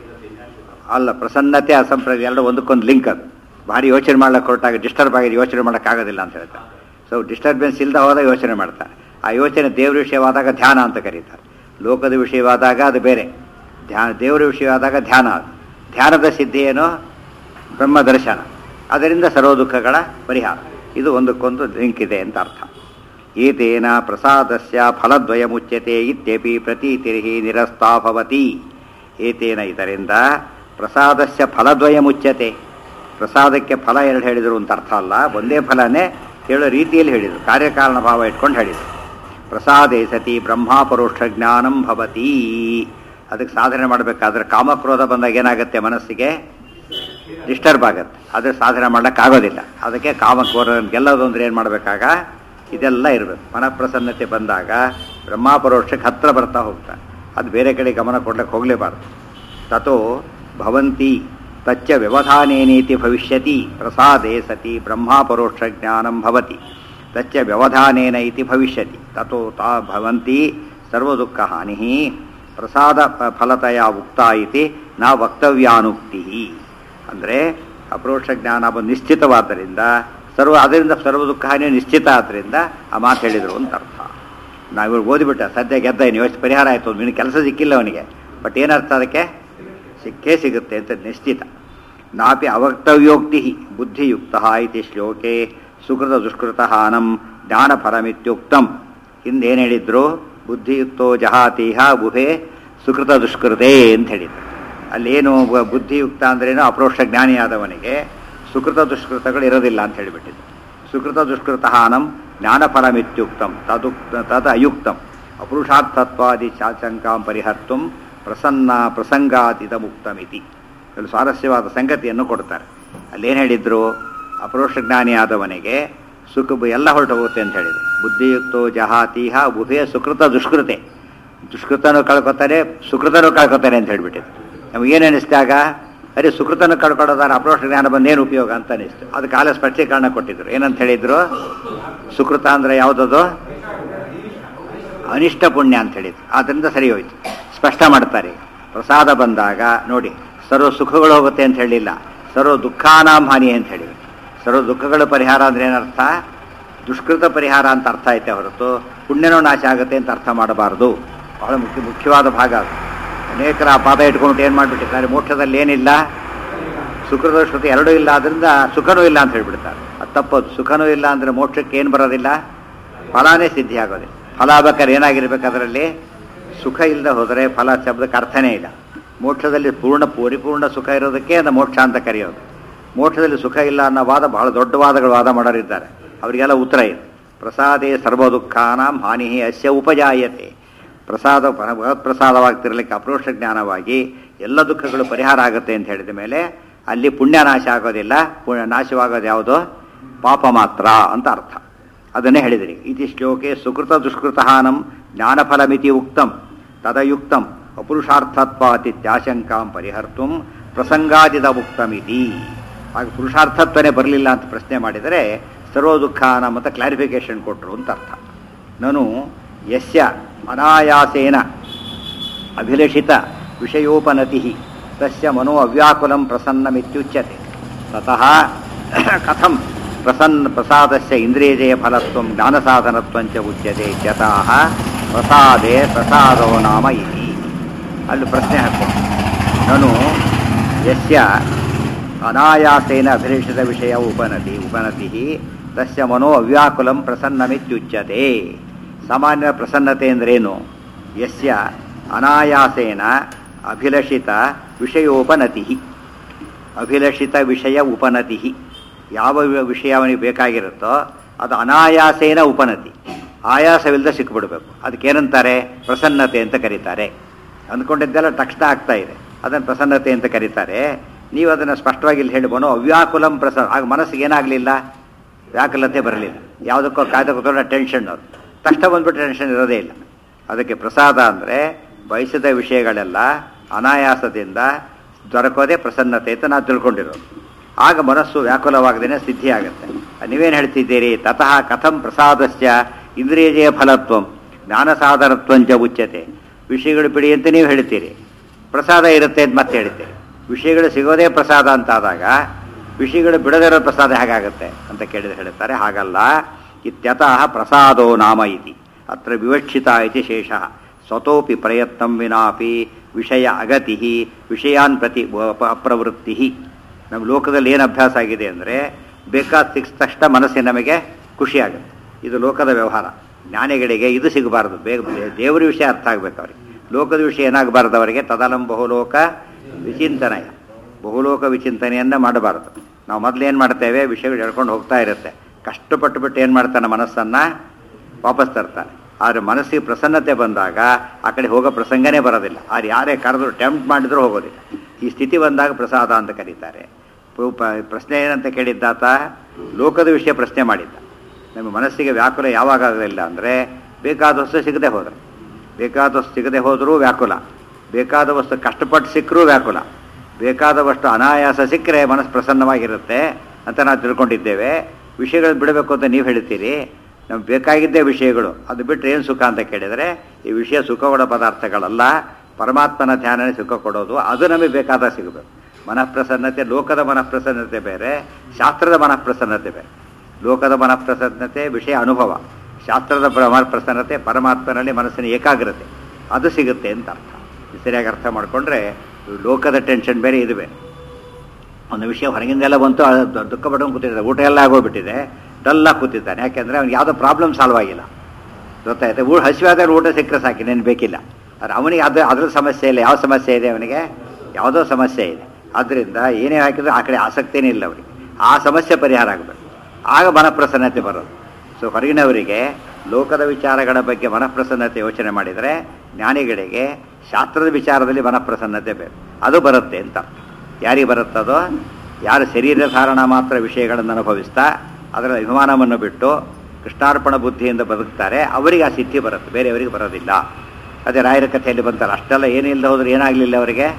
ಅಲ್ಲ ಪ್ರಸನ್ನತೆ ಅಸಂಪ್ರಜ್ಞ ಎರಡು ಒಂದಕ್ಕೊಂದು ಲಿಂಕ್ ಅದು ಭಾರಿ ಯೋಚನೆ ಮಾಡ್ಲಿಕ್ಕೆ ಹೊರಟಾಗ ಡಿಸ್ಟರ್ಬ್ ಆಗಿದೆ ಯೋಚನೆ ಮಾಡೋಕ್ಕಾಗೋದಿಲ್ಲ ಅಂತ ಹೇಳ್ತಾರೆ ಸೊ ಡಿಸ್ಟರ್ಬೆನ್ಸ್ ಇಲ್ಲದ ಹೋದಾಗ ಯೋಚನೆ ಮಾಡ್ತಾರೆ ಆ ಯೋಚನೆ ದೇವ್ರ ವಿಷಯವಾದಾಗ ಧ್ಯಾನ ಅಂತ ಕರೀತಾರೆ ಲೋಕದ ವಿಷಯವಾದಾಗ ಅದು ಬೇರೆ ಧ್ಯಾನ ದೇವರ ವಿಷಯವಾದಾಗ ಧ್ಯಾನ ಅದು ಧ್ಯಾನದ ಸಿದ್ಧಿ ಏನು ಬ್ರಹ್ಮ ದರ್ಶನ ಅದರಿಂದ ಸರ್ವ ದುಃಖಗಳ ಪರಿಹಾರ ಇದು ಒಂದಕ್ಕೊಂದು ಲಿಂಕ್ ಇದೆ ಅಂತ ಅರ್ಥ ಏತೇನ ಪ್ರಸಾದಸ್ಯ ಫಲದ್ವಯ ಮುಚ್ಯತೆ ಇತ್ಯಪಿ ಪ್ರತೀತಿರ್ಹಿ ನಿರಸ್ತಾ ಭವತಿ ಏತೇನ ಇದರಿಂದ ಪ್ರಸಾದಸ್ಯ ಫಲದ್ವಯ ಮುಚ್ಯತೆ ಪ್ರಸಾದಕ್ಕೆ ಫಲ ಎರಡು ಹೇಳಿದರು ಅಂತ ಅರ್ಥ ಅಲ್ಲ ಒಂದೇ ಫಲನೇ ಹೇಳೋ ರೀತಿಯಲ್ಲಿ ಹೇಳಿದರು ಕಾರ್ಯಕಾರಣ ಭಾವ ಇಟ್ಕೊಂಡು ಹೇಳಿದರು ಪ್ರಸಾದೇ ಸತಿ ಬ್ರಹ್ಮಾಪರೋಕ್ಷ ಜ್ಞಾನಂ ಭವತಿ ಅದಕ್ಕೆ ಸಾಧನೆ ಮಾಡಬೇಕಾದ್ರೆ ಕಾಮಕ್ರೋಧ ಬಂದಾಗ ಏನಾಗುತ್ತೆ ಮನಸ್ಸಿಗೆ ಡಿಸ್ಟರ್ಬ್ ಆಗುತ್ತೆ ಅದ್ರ ಸಾಧನೆ ಮಾಡೋಕ್ಕಾಗೋದಿಲ್ಲ ಅದಕ್ಕೆ ಕಾಮಕ್ರೋಧ ಗೆಲ್ಲೋದು ಅಂದ್ರೆ ಏನು ಮಾಡಬೇಕಾಗ ಇದೆಲ್ಲ ಇರಬೇಕು ಮನಪ್ರಸನ್ನತೆ ಬಂದಾಗ ಬ್ರಹ್ಮಾಪರೋಕ್ಷಕ್ಕೆ ಹತ್ರ ಬರ್ತಾ ಹೋಗ್ತಾರೆ ಅದು ಬೇರೆ ಕಡೆ ಗಮನ ಕೊಡ್ಲಿಕ್ಕೆ ಹೋಗಲೇಬಾರ್ದು ತಥೋ ಭವಂತಿ ತಚ್ಚ ವ್ಯವಧಾನೇನೇತಿ ಭವಿಷ್ಯತಿ ಪ್ರಸಾದೇ ಸತಿ ಬ್ರಹ್ಮಾಪರೋಕ್ಷ ಜ್ಞಾನಂ ಭವತಿ ತಚ್ಚ ವ್ಯವಧಾನೇನ ಇತಿ ಭವಿಷ್ಯತಿ ತಥೋ ತಾ ಭವಂತಿ ಸರ್ವದುಃಖ ಹಾನಿ ಪ್ರಸಾದ ಪ- ಫಲತಯ ಉಕ್ತ ಇತಿ ನ ವಕ್ತವ್ಯಾನುಕ್ತಿ ಅಂದರೆ ಅಪರೋಕ್ಷ ಜ್ಞಾನ ಬಂದು ನಿಶ್ಚಿತವಾದ್ದರಿಂದ ಸರ್ವ ಅದರಿಂದ ಸರ್ವ ದುಃಖ ಹಾನಿ ನಿಶ್ಚಿತ ಆದ್ದರಿಂದ ಆ ಮಾತು ಹೇಳಿದರು ಅಂತ ಅರ್ಥ ನಾವು ಇವಾಗ ಓದಿಬಿಟ್ಟ ಸದ್ಯ ಗೆದ್ದ ಇನ್ನು ಯೋಚನೆ ಪರಿಹಾರ ಆಯಿತು ನಿನ್ನ ಕೆಲಸ ಸಿಕ್ಕಿಲ್ಲ ಅವನಿಗೆ ಬಟ್ ಏನರ್ಥ ಅದಕ್ಕೆ ಸಿಕ್ಕೇ ಸಿಗುತ್ತೆ ಅಂತ ನಿಶ್ಚಿತ ನಾಪಿ ಅವಕ್ತವ್ಯೋಕ್ತಿ ಬುದ್ಧಿಯುಕ್ತ ಇತಿ ಶ್ಲೋಕೆ ಸುಕೃತ ದುಷ್ಕೃತ ಹಾನಂ ಜ್ಞಾನಫಲಮಿತ್ಯುಕ್ತಂ ಹಿಂದೇನು ಹೇಳಿದ್ರು ಬುದ್ಧಿಯುಕ್ತೋ ಜಹಾತೀಹ ಬುಹೆ ಸುಕೃತ ದುಷ್ಕೃತೆ ಅಂತ ಹೇಳಿದ್ರು ಅಲ್ಲೇನು ಬ- ಬುದ್ಧಿಯುಕ್ತ ಅಂದ್ರೇನು ಅಪ್ರೋಕ್ಷ ಜ್ಞಾನಿಯಾದವನಿಗೆ ಸುಕೃತ ದುಷ್ಕೃತಗಳು ಇರೋದಿಲ್ಲ ಅಂತ ಹೇಳಿಬಿಟ್ಟಿದ್ರು ಸುಕೃತ ದುಷ್ಕೃತ ಹಾನಂ ಜ್ಞಾನಫಲಮಿತ್ಯುಕ್ತಂ ತದುಕ್ತ ತದ ಅಯುಕ್ತಂ ಅಪುರುಷಾರ್ಥತ್ವಾದಿ ಚಾಚಂಕಾಂ ಪರಿಹರ್ತುಂ ಪ್ರಸನ್ನ ಪ್ರಸಂಗಾತೀತ ಮುಕ್ತಮಿತಿ ಇಲ್ಲಿ ಸ್ವಾರಸ್ಯವಾದ ಸಂಗತಿಯನ್ನು ಕೊಡ್ತಾರೆ ಅಲ್ಲೇನು ಹೇಳಿದ್ರು ಅಪರೋಕ್ಷ ಜ್ಞಾನಿ ಆದವನಿಗೆ ಸುಖ ಎಲ್ಲ ಹೊರಟು ಹೋಗುತ್ತೆ ಅಂತ ಹೇಳಿದ್ರು ಬುದ್ಧಿಯುಕ್ತೋ ಜಹಾತೀಹ ಉಭಯ ಸುಕೃತ ದುಷ್ಕೃತೆ ದುಷ್ಕೃತನೂ ಕಳ್ಕೊತಾರೆ ಸುಕೃತನೂ ಕಳ್ಕೊತಾರೆ ಅಂತ ಹೇಳ್ಬಿಟ್ಟಿದ್ರು ನಮಗೇನು ಅನಿಸಿದಾಗ ಅರೆ ಸುಕೃತನ ಕಳ್ಕೊಳ್ಳೋದಾರ ಅಪರೋಕ್ಷ ಜ್ಞಾನ ಬಂದೇನು ಉಪಯೋಗ ಅಂತ ಅನಿಸ್ತು ಅದಕ್ಕೆ ಕಾಲ ಸ್ಪಷ್ಟೀಕರಣ ಕೊಟ್ಟಿದ್ರು ಏನಂತ ಹೇಳಿದ್ರು ಸುಕೃತ ಅಂದ್ರೆ ಯಾವುದದು ಅನಿಷ್ಟ ಪುಣ್ಯ ಅಂತ ಹೇಳಿದ್ರು ಆದ್ದರಿಂದ ಸರಿ ಹೋಯ್ತು ಸ್ಪಷ್ಟ ಮಾಡ್ತಾರೆ ಪ್ರಸಾದ ಬಂದಾಗ ನೋಡಿ ಸರ್ವ ಸುಖಗಳು ಹೋಗುತ್ತೆ ಅಂತ ಹೇಳಿಲ್ಲ ಸರ್ವ ದುಃಖಾನಾಂ ಹಾನಿ ಅಂತ ಹೇಳಿದ್ರು ಸರ್ವ ದುಃಖಗಳ ಪರಿಹಾರ ಅಂದ್ರೆ ಏನರ್ಥ ದುಷ್ಕೃತ ಪರಿಹಾರ ಅಂತ ಅರ್ಥ ಐತೆ ಹೊರತು ಪುಣ್ಯನೂ ನಾಶ ಆಗುತ್ತೆ ಅಂತ ಅರ್ಥ ಮಾಡಬಾರದು ಬಹಳ ಮುಖ್ಯ ಮುಖ್ಯವಾದ ಭಾಗ ಅದು ಅನೇಕರ ಆ ಪಾದ ಇಟ್ಕೊಂಡು ಏನು ಮಾಡಿಬಿಟ್ಟಿದ್ದಾರೆ ಮೋಕ್ಷದಲ್ಲಿ ಏನಿಲ್ಲ ಸುಖದ ಶ್ರುತಿ ಎರಡೂ ಇಲ್ಲ ಆದ್ರಿಂದ ಸುಖನೂ ಇಲ್ಲ ಅಂತ ಹೇಳ್ಬಿಡ್ತಾರೆ ಅದು ತಪ್ಪದು ಸುಖನೂ ಇಲ್ಲ ಅಂದ್ರೆ ಮೋಕ್ಷಕ್ಕೆ ಏನು ಬರೋದಿಲ್ಲ ಫಲಾನೇ ಸಿದ್ಧಿ ಆಗೋದಿಲ್ಲ ಫಲ ಆಗ್ಬೇಕಾದ್ರೆ ಏನಾಗಿರ್ಬೇಕು ಅದರಲ್ಲಿ ಸುಖ ಇಲ್ಲದೆ ಹೋದರೆ ಫಲ ಶಬ್ದಕ್ಕೆ ಅರ್ಥನೇ ಇಲ್ಲ ಮೋಕ್ಷದಲ್ಲಿ ಪೂರ್ಣ ಪರಿಪೂರ್ಣ ಸುಖ ಇರೋದಕ್ಕೆ ಅದು ಮೋಕ್ಷ ಅಂತ ಕರೆಯೋದು ಮೋಕ್ಷದಲ್ಲಿ ಸುಖ ಇಲ್ಲ ಅನ್ನೋ ವಾದ ಬಹಳ ದೊಡ್ಡ ವಾದಗಳು ವಾದ ಮಾಡೋರಿದ್ದಾರೆ ಅವರಿಗೆಲ್ಲ ಉತ್ತರ ಇದೆ ಪ್ರಸಾದೇ ಸರ್ವ ದುಃಖಾನಾಂ ಹಾನಿ ಅಸ್ಯ ಉಪಜಾಯತೆ ಪ್ರಸಾದ ಭಗವತ್ ಪ್ರಸಾದವಾಗ್ತಿರ್ಲಿಕ್ಕೆ ಅಪರೋಕ್ಷ ಜ್ಞಾನವಾಗಿ ಎಲ್ಲ ದುಃಖಗಳು ಪರಿಹಾರ ಆಗುತ್ತೆ ಅಂತ ಹೇಳಿದ ಮೇಲೆ ಅಲ್ಲಿ ಪುಣ್ಯ ನಾಶ ಆಗೋದಿಲ್ಲ ಪುಣ್ಯ ನಾಶವಾಗೋದು ಯಾವುದು ಪಾಪ ಮಾತ್ರ ಅಂತ ಅರ್ಥ ಅದನ್ನೇ ಹೇಳಿದಿರಿ ಇತಿ ಶ್ಲೋಕೆ ಸುಕೃತ ದುಷ್ಕೃತ ಹಾನಂ ಜ್ಞಾನಫಲಮಿತಿ ಉಕ್ತಂ ತದಯುಕ್ತಂ ಅಪುರುಷಾರ್ಥತ್ವಾತಿತ್ಯಾಶಂಕಾಂ ಪರಿಹರ್ತುಂ ಪ್ರಸಂಗಾದಿದ ಉಕ್ತಮಿತಿ ಹಾಗೆ ಪುರುಷಾರ್ಥತ್ವನೇ ಬರಲಿಲ್ಲ ಅಂತ ಪ್ರಶ್ನೆ ಮಾಡಿದರೆ ಸರ್ವ ದುಃಖಾನ ಮತ್ತು ಕ್ಲಾರಿಫಿಕೇಶನ್ ಕೊಟ್ಟರು ಅಂತ ಅರ್ಥ ನಾನು ಯಸ್ಯ ಅನಾಯಾಸೇನ ಅಭಿಲಷಿತ ವಿಷಯೋಪನತಿ ತಸ್ಯ ಮನೋ ಅವ್ಯಾಕುಲಂ ಪ್ರಸನ್ನಮಿತ್ಯುಚ್ಯತೆ ತತಃ ಕಥಂ ಪ್ರಸನ್ನ ಪ್ರಸಾದಸ್ಯ ಇಂದ್ರಿಯಜಯ ಫಲತ್ವಂ ಜ್ಞಾನಸಾಧನತ್ವಂಚ ಉಚ್ಯತೆ ಯತಃ ಪ್ರಸಾದೇ ಪ್ರಸಾದೋ ನಾಮ ಇತಿ ಅಲ್ಲಿ ಪ್ರಶ್ನೆ ಹಾಕ್ಕೊಂಡು ನಾನು ಯಸ್ಯ ಅನಾಯಾಸೇನ ಅಭಿಲೇಷಿತ ವಿಷಯ ಉಪನತಿ ಉಪನತಿ ತಸ್ಯ ಮನೋ ಅವ್ಯಾಕುಲಂ ಪ್ರಸನ್ನಮಿತ್ಯುಚ್ಯತೆ ಸಾಮಾನ್ಯ ಪ್ರಸನ್ನತೆ ಅಂದ್ರೇನು ಯಸ್ಯ ಅನಾಯಾಸೇನ ಅಭಿಲಷಿತ ವಿಷಯೋಪನತಿ ಅಭಿಲಷಿತ ವಿಷಯ ಉಪನತಿ ಯಾವ ವಿ- ವಿಷಯ ಅವನಿಗೆ ಬೇಕಾಗಿರುತ್ತೋ ಅದು ಅನಾಯಾಸೇನ ಉಪನತಿ ಆಯಾಸವಿಲ್ಲದೆ ಸಿಕ್ಬಿಡ್ಬೇಕು ಅದಕ್ಕೇನಂತಾರೆ ಪ್ರಸನ್ನತೆ ಅಂತ ಕರೀತಾರೆ ಅಂದ್ಕೊಂಡಿದ್ದೆಲ್ಲ ತಕ್ಷಣ ಆಗ್ತಾ ಇದೆ ಅದನ್ನು ಪ್ರಸನ್ನತೆ ಅಂತ ಕರೀತಾರೆ ನೀವು ಅದನ್ನು ಸ್ಪಷ್ಟವಾಗಿ ಇಲ್ಲಿ ಹೇಳ್ಬೋನು ಅವ್ಯಾಕುಲಂ ಪ್ರಸನ್ನ ಆಗ ಮನಸ್ಸಿಗೆ ಏನಾಗಲಿಲ್ಲ ವ್ಯಾಕುಲತೆ ಬರಲಿಲ್ಲ ಯಾವುದಕ್ಕೋ ಕಾಯ್ದೆ ಕೂತ್ಕೊಂಡ ಟೆನ್ಷನ್ ಅದು ತಕ್ಷಣ ಬಂದ್ಬಿಟ್ಟು ಟೆನ್ಷನ್ ಇರೋದೇ ಇಲ್ಲ ಅದಕ್ಕೆ ಪ್ರಸಾದ ಅಂದರೆ ಬಯಸಿದ ವಿಷಯಗಳೆಲ್ಲ ಅನಾಯಾಸದಿಂದ ದೊರಕೋದೇ ಪ್ರಸನ್ನತೆ ಅಂತ ನಾವು ತಿಳ್ಕೊಂಡಿರೋದು ಆಗ ಮನಸ್ಸು ವ್ಯಾಕುಲವಾಗದೇನೆ ಸಿದ್ಧಿ ಆಗುತ್ತೆ ನೀವೇನು ಹೇಳ್ತಿದ್ದೀರಿ ತತಃ ಕಥಂ ಪ್ರಸಾದಸ್ಯ ಇಂದ್ರಿಯಜಯ ಫಲತ್ವಂ ಜ್ಞಾನ ಸಾಧನತ್ವಂಚ ಉಚ್ಯತೆ ವಿಷಯಗಳು ಬಿಡಿ ಅಂತ ನೀವು ಹೇಳ್ತೀರಿ ಪ್ರಸಾದ ಇರುತ್ತೆ ಅಂತ ಮತ್ತೆ ಹೇಳ್ತೀರಿ ವಿಷಯಗಳು ಸಿಗೋದೇ ಪ್ರಸಾದ ಅಂತ ಆದಾಗ ವಿಷಯಗಳು ಬಿಡದಿರೋ ಪ್ರಸಾದ ಹೇಗಾಗುತ್ತೆ ಅಂತ ಕೇಳಿದ್ರೆ ಹೇಳ್ತಾರೆ ಹಾಗಲ್ಲ ಇತ್ಯತಃ ಪ್ರಸಾದೋ ನಾಮ ಇತಿ ಅತ್ರ ವಿವಕ್ಷಿತ ಇತಿ ಶೇಷ ಸ್ವತೋಪಿ ಪ್ರಯತ್ನಂ ವಿನಾಪಿ ವಿಷಯ ಅಗತಿ ವಿಷಯಾನ್ ಪ್ರತಿ ಅಪ- ಅಪ್ರವೃತ್ತಿ ನಮ್ಮ ಲೋಕದಲ್ಲಿ ಏನು ಅಭ್ಯಾಸ ಆಗಿದೆ ಅಂದರೆ ಬೇಕಾದ ಸಿಕ್ಸ್ ತಕ್ಷಣ ಮನಸ್ಸಿಗೆ ನಮಗೆ ಖುಷಿ ಆಗುತ್ತೆ ಇದು ಲೋಕದ ವ್ಯವಹಾರ ಜ್ಞಾನಿಗಳಿಗೆ ಇದು ಸಿಗಬಾರದು ಬೇಗ ದೇವರ ವಿಷಯ ಅರ್ಥ ಆಗಬೇಕು ಅವರಿಗೆ ಲೋಕದ ವಿಷಯ ಏನಾಗಬಾರದು ಅವರಿಗೆ ತದಲಂ ಬಹುಲೋಕ ವಿಚಿಂತನಯ ಬಹುಲೋಕ ವಿಚಿಂತನೆಯನ್ನು ಮಾಡಬಾರದು ನಾವು ಮೊದಲೇನು ಮಾಡ್ತೇವೆ ವಿಷಯಗಳು ಹೇಳ್ಕೊಂಡು ಹೋಗ್ತಾ ಇರುತ್ತೆ ಕಷ್ಟಪಟ್ಟು ಬಿಟ್ಟು ಏನು ಮಾಡ್ತಾನೆ ಮನಸ್ಸನ್ನು ವಾಪಸ್ ತರ್ತಾನೆ ಆದರೆ ಮನಸ್ಸಿಗೆ ಪ್ರಸನ್ನತೆ ಬಂದಾಗ ಆ ಕಡೆ ಹೋಗೋ ಪ್ರಸಂಗನೇ ಬರೋದಿಲ್ಲ ಆದ್ರೆ ಯಾರೇ ಕರೆದ್ರು ಟೆಂಪ್ಟ್ ಮಾಡಿದ್ರೂ ಹೋಗೋದಿಲ್ಲ ಈ ಸ್ಥಿತಿ ಬಂದಾಗ ಪ್ರಸಾದ ಅಂತ ಕರೀತಾರೆ ಪ್ರ- ಪ- ಪ್ರಶ್ನೆ ಏನಂತ ಕೇಳಿದ್ದಾತ ಲೋಕದ ವಿಷಯ ಪ್ರಶ್ನೆ ಮಾಡಿದ್ದ ನಮ್ಮ ಮನಸ್ಸಿಗೆ ವ್ಯಾಕುಲ ಯಾವಾಗ ಆಗಲಿಲ್ಲ ಅಂದರೆ ಬೇಕಾದ ವಸ್ತು ಸಿಗದೆ ಹೋದ್ರೆ ಬೇಕಾದ ವಸ್ತು ಸಿಗದೆ ಹೋದರೂ ವ್ಯಾಕುಲ ಬೇಕಾದ ವಸ್ತು ಕಷ್ಟಪಟ್ಟು ಸಿಕ್ಕರೂ ವ್ಯಾಕುಲ ಬೇಕಾದವಷ್ಟು ಅನಾಯಾಸ ಸಿಕ್ಕರೆ ಮನಸ್ಸು ಪ್ರಸನ್ನವಾಗಿರುತ್ತೆ ಅಂತ ನಾವು ತಿಳ್ಕೊಂಡಿದ್ದೇವೆ ವಿಷಯಗಳು ಬಿಡಬೇಕು ಅಂತ ನೀವು ಹೇಳ್ತೀರಿ ನಮ್ಗೆ ಬೇಕಾಗಿದ್ದೇ ವಿಷಯಗಳು ಅದು ಬಿಟ್ಟರೆ ಏನು ಸುಖ ಅಂತ ಕೇಳಿದರೆ ಈ ವಿಷಯ ಸುಖ ಕೊಡೋ ಪದಾರ್ಥಗಳಲ್ಲ ಪರಮಾತ್ಮನ ಧ್ಯಾನನೇ ಸುಖ ಕೊಡೋದು ಅದು ನಮಗೆ ಬೇಕಾದಾಗ ಸಿಗಬೇಕು ಮನಃಪ್ರಸನ್ನತೆ ಲೋಕದ ಮನಃಪ್ರಸನ್ನತೆ ಬೇರೆ ಶಾಸ್ತ್ರದ ಮನಃಪ್ರಸನ್ನತೆ ಬೇರೆ ಲೋಕದ ಮನಃಪ್ರಸನ್ನತೆ ವಿಷಯ ಅನುಭವ ಶಾಸ್ತ್ರದ ಪ್ರ- ಮನಃಪ್ರಸನ್ನತೆ ಪರಮಾತ್ಮನಲ್ಲಿ ಮನಸ್ಸಿನ ಏಕಾಗ್ರತೆ ಅದು ಸಿಗುತ್ತೆ ಅಂತ ಅರ್ಥ ಇದು ಸರಿಯಾಗಿ ಅರ್ಥ ಮಾಡಿಕೊಂಡ್ರೆ ಲೋಕದ ಟೆನ್ಷನ್ ಬೇರೆ ಇದು ಬೇರೆ ಒಂದು ವಿಷಯ ಹೊರಗಿಂದೆಲ್ಲ ಬಂತು ಅದು ದ- ದುಃಖ ಪಡ್ಕೊಂಡು ಕೂತಿದ್ದಾರೆ ಊಟ ಎಲ್ಲ ಆಗೋಗ್ಬಿಟ್ಟಿದೆ ಡಲ್ಲಾಗಿ ಕೂತಿದ್ದಾನೆ ಯಾಕೆಂದರೆ ಅವ್ನಿಗೆ ಯಾವುದೋ ಪ್ರಾಬ್ಲಮ್ ಸಾಲ್ವ್ ಆಗಿಲ್ಲ ಗೊತ್ತಾಯ್ತು ಊಟ ಹಸಿವಾದಾಗ ಊಟ ಸಿಕ್ಕರೆ ಸಾಕಿ ನೇನು ಬೇಕಿಲ್ಲ ಆದರೆ ಅವನಿಗೆ ಅದು ಅದ್ರ ಸಮಸ್ಯೆ ಇಲ್ಲ ಯಾವ ಸಮಸ್ಯೆ ಇದೆ ಅವನಿಗೆ ಯಾವುದೋ ಸಮಸ್ಯೆ ಇದೆ ಆದ್ದರಿಂದ ಏನೇ ಹಾಕಿದ್ರು ಆ ಕಡೆ ಆಸಕ್ತಿನೇ ಇಲ್ಲ ಅವರಿಗೆ ಆ ಸಮಸ್ಯೆ ಪರಿಹಾರ ಆಗಬೇಕು ಆಗ ಮನಃಪ್ರಸನ್ನತೆ ಬರೋದು ಸೊ ಹೊರಗಿನವರಿಗೆ ಲೋಕದ ವಿಚಾರಗಳ ಬಗ್ಗೆ ಮನಃಪ್ರಸನ್ನತೆ ಯೋಚನೆ ಮಾಡಿದರೆ ಜ್ಞಾನಿಗಳಿಗೆ ಶಾಸ್ತ್ರದ ವಿಚಾರದಲ್ಲಿ ಮನಃಪ್ರಸನ್ನತೆ ಬೇಕು ಅದು ಬರುತ್ತೆ ಅಂತ ಅರ್ಥ. ಯಾರಿಗೆ ಬರುತ್ತದೋ ಯಾರು ಶರೀರ ಧಾರಣ ಮಾತ್ರ ವಿಷಯಗಳನ್ನು ಅನುಭವಿಸ್ತಾ ಅದರ ಅಭಿಮಾನವನ್ನು ಬಿಟ್ಟು ಕೃಷ್ಣಾರ್ಪಣ ಬುದ್ಧಿಯಿಂದ ಬದುಕ್ತಾರೆ ಅವರಿಗೆ ಆ ಸಿದ್ಧಿ ಬರುತ್ತೆ ಬೇರೆಯವರಿಗೆ ಬರೋದಿಲ್ಲ ಅದೇ ರಾಯರ ಕಥೆಯಲ್ಲಿ ಬಂತಾರೆ ಅಷ್ಟೆಲ್ಲ ಏನಿಲ್ಲ ಹೋದ್ರೆ ಏನಾಗಲಿಲ್ಲ ಅವರಿಗೆ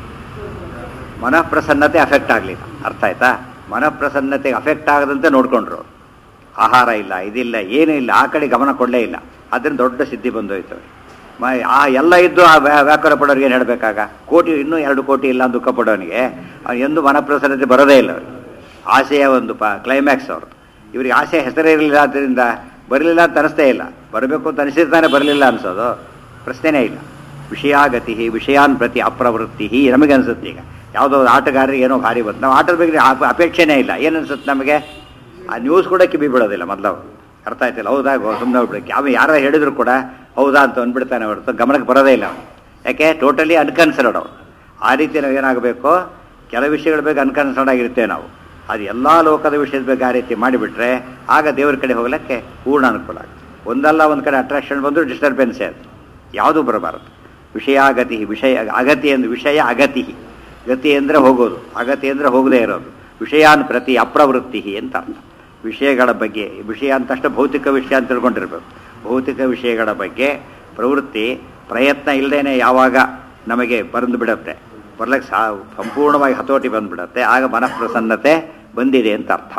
ಮನಃಪ್ರಸನ್ನತೆ ಅಫೆಕ್ಟ್ ಆಗಲಿಲ್ಲ ಅರ್ಥ ಆಯ್ತಾ ಮನಃಪ್ರಸನ್ನತೆಗೆ ಅಫೆಕ್ಟ್ ಆಗದಂತೆ ನೋಡ್ಕೊಂಡ್ರು ಅವ್ರು. ಆಹಾರ ಇಲ್ಲ ಇದಿಲ್ಲ ಏನೂ ಇಲ್ಲ ಆ ಕಡೆ ಗಮನ ಕೊಡಲೇ ಇಲ್ಲ ಅದರಿಂದ ದೊಡ್ಡ ಸಿದ್ಧಿ ಬಂದೋಯ್ತು ಅವ್ರಿಗೆ. ಮ ಆ ಎಲ್ಲ ಇದ್ದು ಆ ವ್ಯಾ- ವ್ಯಾಪಾರ ಪಡೋರಿಗೆ ಏನು ಹೇಳಬೇಕಾಗ ಕೋಟಿ ಇನ್ನೂ ಎರಡು ಕೋಟಿ ಇಲ್ಲ ಅಂತ ದುಃಖ ಪಡೋನಿಗೆ ಅವ್ನು ಎಂದು ಮನಃಪ್ರಸನ್ನತೆ ಬರೋದೇ ಇಲ್ಲ ಅವ್ರಿಗೆ ಆಸೆಯ ಒಂದು ಪ ಕ್ಲೈಮ್ಯಾಕ್ಸ್ ಅವರು ಇವರಿಗೆ ಆಸೆ ಹೆಸರೇ ಇರಲಿಲ್ಲ ಆದ್ದರಿಂದ ಬರಲಿಲ್ಲ ಅಂತ ಅನಿಸ್ತೇ ಇಲ್ಲ ಬರಬೇಕು ಅಂತ ಅನಿಸಿರ್ತಾನೆ ಬರಲಿಲ್ಲ ಅನಿಸೋದು ಪ್ರಶ್ನೆನೇ ಇಲ್ಲ ವಿಷಯಾಗತಿ ವಿಷಯಾನ್ ಪ್ರತಿ ಅಪ್ರವೃತ್ತಿ ನಮಗೆ ಅನಿಸುತ್ತೆ ಈಗ ಯಾವುದೋ ಒಂದು ಆಟಗಾರರಿಗೆ ಏನೋ ಭಾರಿ ಬಂತು ನಾವು ಆಟದ ಬಗ್ಗೆ ಅಪ- ಅಪೇಕ್ಷೆನೇ ಇಲ್ಲ ಏನು ಅನ್ಸುತ್ತೆ ನಮಗೆ ಆ ನ್ಯೂಸ್ ಕೂಡ ಕಿವಿ ಬಿಡೋದಿಲ್ಲ ಮೊದಲು ಅರ್ಥ ಆಯ್ತಿಲ್ಲ ಹೌದಾ ಸುಮ್ಮನೆ ಬಿಡಕ್ಕೆ ಅವ ಯಾರು ಹೇಳಿದ್ರು ಕೂಡ ಹೌದಾ ಅಂತ ಅಂದ್ಬಿಡ್ತಾನೆ ಹೊರತು ಗಮನಕ್ಕೆ ಬರೋದೇ ಇಲ್ಲ ಅವನು ಯಾಕೆ ಟೋಟಲಿ ಅನ್ಕನ್ಸರ್ಡ್ ಅವನು ಆ ರೀತಿ ನಾವು ಏನಾಗಬೇಕು ಕೆಲವು ವಿಷಯಗಳ ಬಗ್ಗೆ ಅನ್ಕನ್ಸರ್ಡ್ ಆಗಿರ್ತೇವೆ ನಾವು ಅದು ಎಲ್ಲ ಲೋಕದ ವಿಷಯದ ಬಗ್ಗೆ ಆ ರೀತಿ ಮಾಡಿಬಿಟ್ರೆ ಆಗ ದೇವರ ಕಡೆ ಹೋಗ್ಲಿಕ್ಕೆ ಪೂರ್ಣ ಅನುಕೂಲ ಆಗುತ್ತೆ ಒಂದಲ್ಲ ಒಂದು ಕಡೆ ಅಟ್ರಾಕ್ಷನ್ ಬಂದರೂ ಡಿಸ್ಟರ್ಬೆನ್ಸೇ ಅದು ಯಾವುದೂ ಬರಬಾರದು ವಿಷಯಾಗತಿ ವಿಷಯ ಅಗತಿ ಎಂದು ವಿಷಯ ಅಗತಿ ಗತಿ ಅಂದರೆ ಹೋಗೋದು ಅಗತಿ ಅಂದರೆ ಹೋಗದೇ ಇರೋದು ವಿಷಯಾನ್ ಪ್ರತಿ ಅಪ್ರವೃತ್ತಿ ಅಂತ ಅರ್ಥ ವಿಷಯಗಳ ಬಗ್ಗೆ ವಿಷಯ ಅಂತಷ್ಟು ಭೌತಿಕ ವಿಷಯ ಅಂತ ತಿಳ್ಕೊಂಡಿರ್ಬೇಕು ಭೌತಿಕ ವಿಷಯಗಳ ಬಗ್ಗೆ ಪ್ರವೃತ್ತಿ ಪ್ರಯತ್ನ ಇಲ್ಲದೇನೆ ಯಾವಾಗ ನಮಗೆ ಬಂದು ಬಿಡುತ್ತೆ ಬರ್ಲಿಕ್ಕೆ ಸಾ ಸಂಪೂರ್ಣವಾಗಿ ಹತೋಟಿ ಬಂದ್ಬಿಡುತ್ತೆ ಆಗ ಮನಃಪ್ರಸನ್ನತೆ ಬಂದಿದೆ ಅಂತ ಅರ್ಥ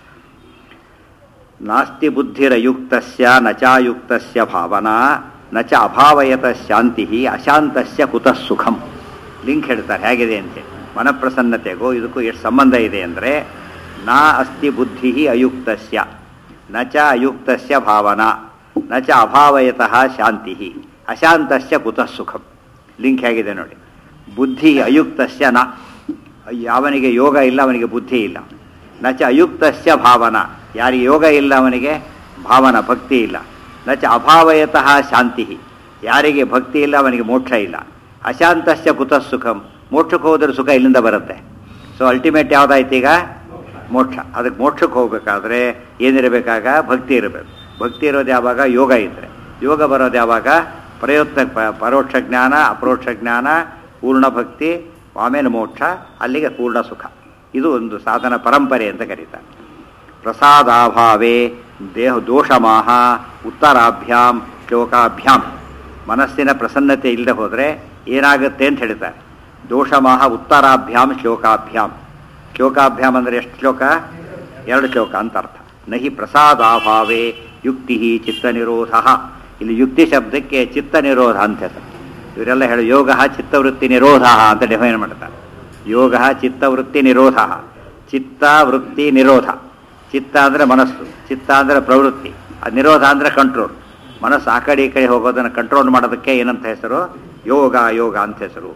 ನಾಸ್ತಿ ಬುದ್ಧಿರಯುಕ್ತಸ್ಯ ನಚಾಯುಕ್ತಸ್ಯ ಭಾವನಾ ನಚ ಅಭಾವಯತ ಶಾಂತಿ ಅಶಾಂತಸ್ಯ ಕುತಃ ಸುಖಂ ಲಿಂಕ್ ಹೇಳ್ತಾರೆ ಹೇಗಿದೆ ಅಂತೇಳಿ ಮನಪ್ರಸನ್ನತೆಗೂ ಇದಕ್ಕೂ ಎಷ್ಟು ಸಂಬಂಧ ಇದೆ ಅಂದರೆ ನಾ ಅಸ್ತಿ ಬುದ್ಧಿ ಅಯುಕ್ತಸ್ಯ ನಚ ಅಯುಕ್ತಸ್ಯ ಭಾವನಾ ನಚ ಅಭಾವಯತಃ ಶಾಂತಿ ಅಶಾಂತಸ್ಯ ಕುತಃ ಸುಖಂ ಲಿಂಕ್ ಹೇಗಿದೆ ನೋಡಿ ಬುದ್ಧಿ ಅಯುಕ್ತಸ್ಯ ನ ಅವನಿಗೆ ಯೋಗ ಇಲ್ಲ ಅವನಿಗೆ ಬುದ್ಧಿ ಇಲ್ಲ ನಚ ಅಯುಕ್ತಸ್ಯ ಭಾವನ ಯಾರಿಗೆ ಯೋಗ ಇಲ್ಲ ಅವನಿಗೆ ಭಾವನ ಭಕ್ತಿ ಇಲ್ಲ ನಚ ಅಭಾವಯತಃ ಶಾಂತಿ ಯಾರಿಗೆ ಭಕ್ತಿ ಇಲ್ಲ ಅವನಿಗೆ ಮೋಕ್ಷ ಇಲ್ಲ ಅಶಾಂತಸ್ಯ ಕುತಃ ಸುಖಂ ಮೋಕ್ಷಕ್ಕೆ ಹೋದ್ರೆ ಸುಖ ಇಲ್ಲಿಂದ ಬರುತ್ತೆ ಸೊ ಅಲ್ಟಿಮೇಟ್ ಯಾವುದಾಯ್ತು ಈಗ ಮೋಕ್ಷ ಅದಕ್ಕೆ ಮೋಕ್ಷಕ್ಕೆ ಹೋಗ್ಬೇಕಾದ್ರೆ ಏನಿರಬೇಕಾಗ ಭಕ್ತಿ ಇರಬೇಕು ಭಕ್ತಿ ಇರೋದು ಯಾವಾಗ ಯೋಗ ಇದ್ದರೆ ಯೋಗ ಬರೋದು ಯಾವಾಗ ಪ್ರಯತ್ನ ಪ- ಪರೋಕ್ಷ ಜ್ಞಾನ ಅಪರೋಕ್ಷ ಜ್ಞಾನ ಪೂರ್ಣ ಭಕ್ತಿ ಆಮೇಲೆ ಮೋಕ್ಷ ಅಲ್ಲಿಗೆ ಪೂರ್ಣ ಸುಖ ಇದು ಒಂದು ಸಾಧನ ಪರಂಪರೆ ಅಂತ ಕರೀತಾರೆ ಪ್ರಸಾದಾಭಾವೇ ದೇಹ ದೋಷಮಾಹ ಉತ್ತರಾಭ್ಯಾಂ ಶ್ಲೋಕಾಭ್ಯಾಂ ಮನಸ್ಸಿನ ಪ್ರಸನ್ನತೆ ಇಲ್ಲದೆ ಹೋದರೆ ಏನಾಗುತ್ತೆ ಅಂತ ಹೇಳ್ತಾರೆ ದೋಷಮಾಹ ಉತ್ತರಾಭ್ಯಾಂ ಶ್ಲೋಕಾಭ್ಯಾಂ ಶ್ಲೋಕಾಭ್ಯಾಮ್ ಅಂದರೆ ಎಷ್ಟು ಶ್ಲೋಕ ಎರಡು ಶ್ಲೋಕ ಅಂತ ಅರ್ಥ ನಹಿ ಪ್ರಸಾದಾಭಾವೇ ಯುಕ್ತಿ ಚಿತ್ತ ನಿರೋಧ ಇಲ್ಲಿ ಯುಕ್ತಿ ಶಬ್ದಕ್ಕೆ ಚಿತ್ತ ನಿರೋಧ ಅಂತ ಹೆಸರು ಇವರೆಲ್ಲ ಹೇಳಿ ಯೋಗ ಚಿತ್ತವೃತ್ತಿ ನಿರೋಧ ಅಂತ ಡಿಫೈನ್ ಮಾಡ್ತಾರೆ ಯೋಗ ಚಿತ್ತವೃತ್ತಿ ನಿರೋಧ ಚಿತ್ತ ವೃತ್ತಿ ನಿರೋಧ ಚಿತ್ತ ಅಂದರೆ ಮನಸ್ಸು ಚಿತ್ತ ಅಂದರೆ ಪ್ರವೃತ್ತಿ ಆ ನಿರೋಧ ಅಂದರೆ ಕಂಟ್ರೋಲ್ ಮನಸ್ಸು ಆ ಕಡೆ ಈ ಕಡೆ ಹೋಗೋದನ್ನು ಕಂಟ್ರೋಲ್ ಮಾಡೋದಕ್ಕೆ ಏನಂತ ಹೆಸರು ಯೋಗ ಯೋಗ ಅಂತ ಹೆಸರು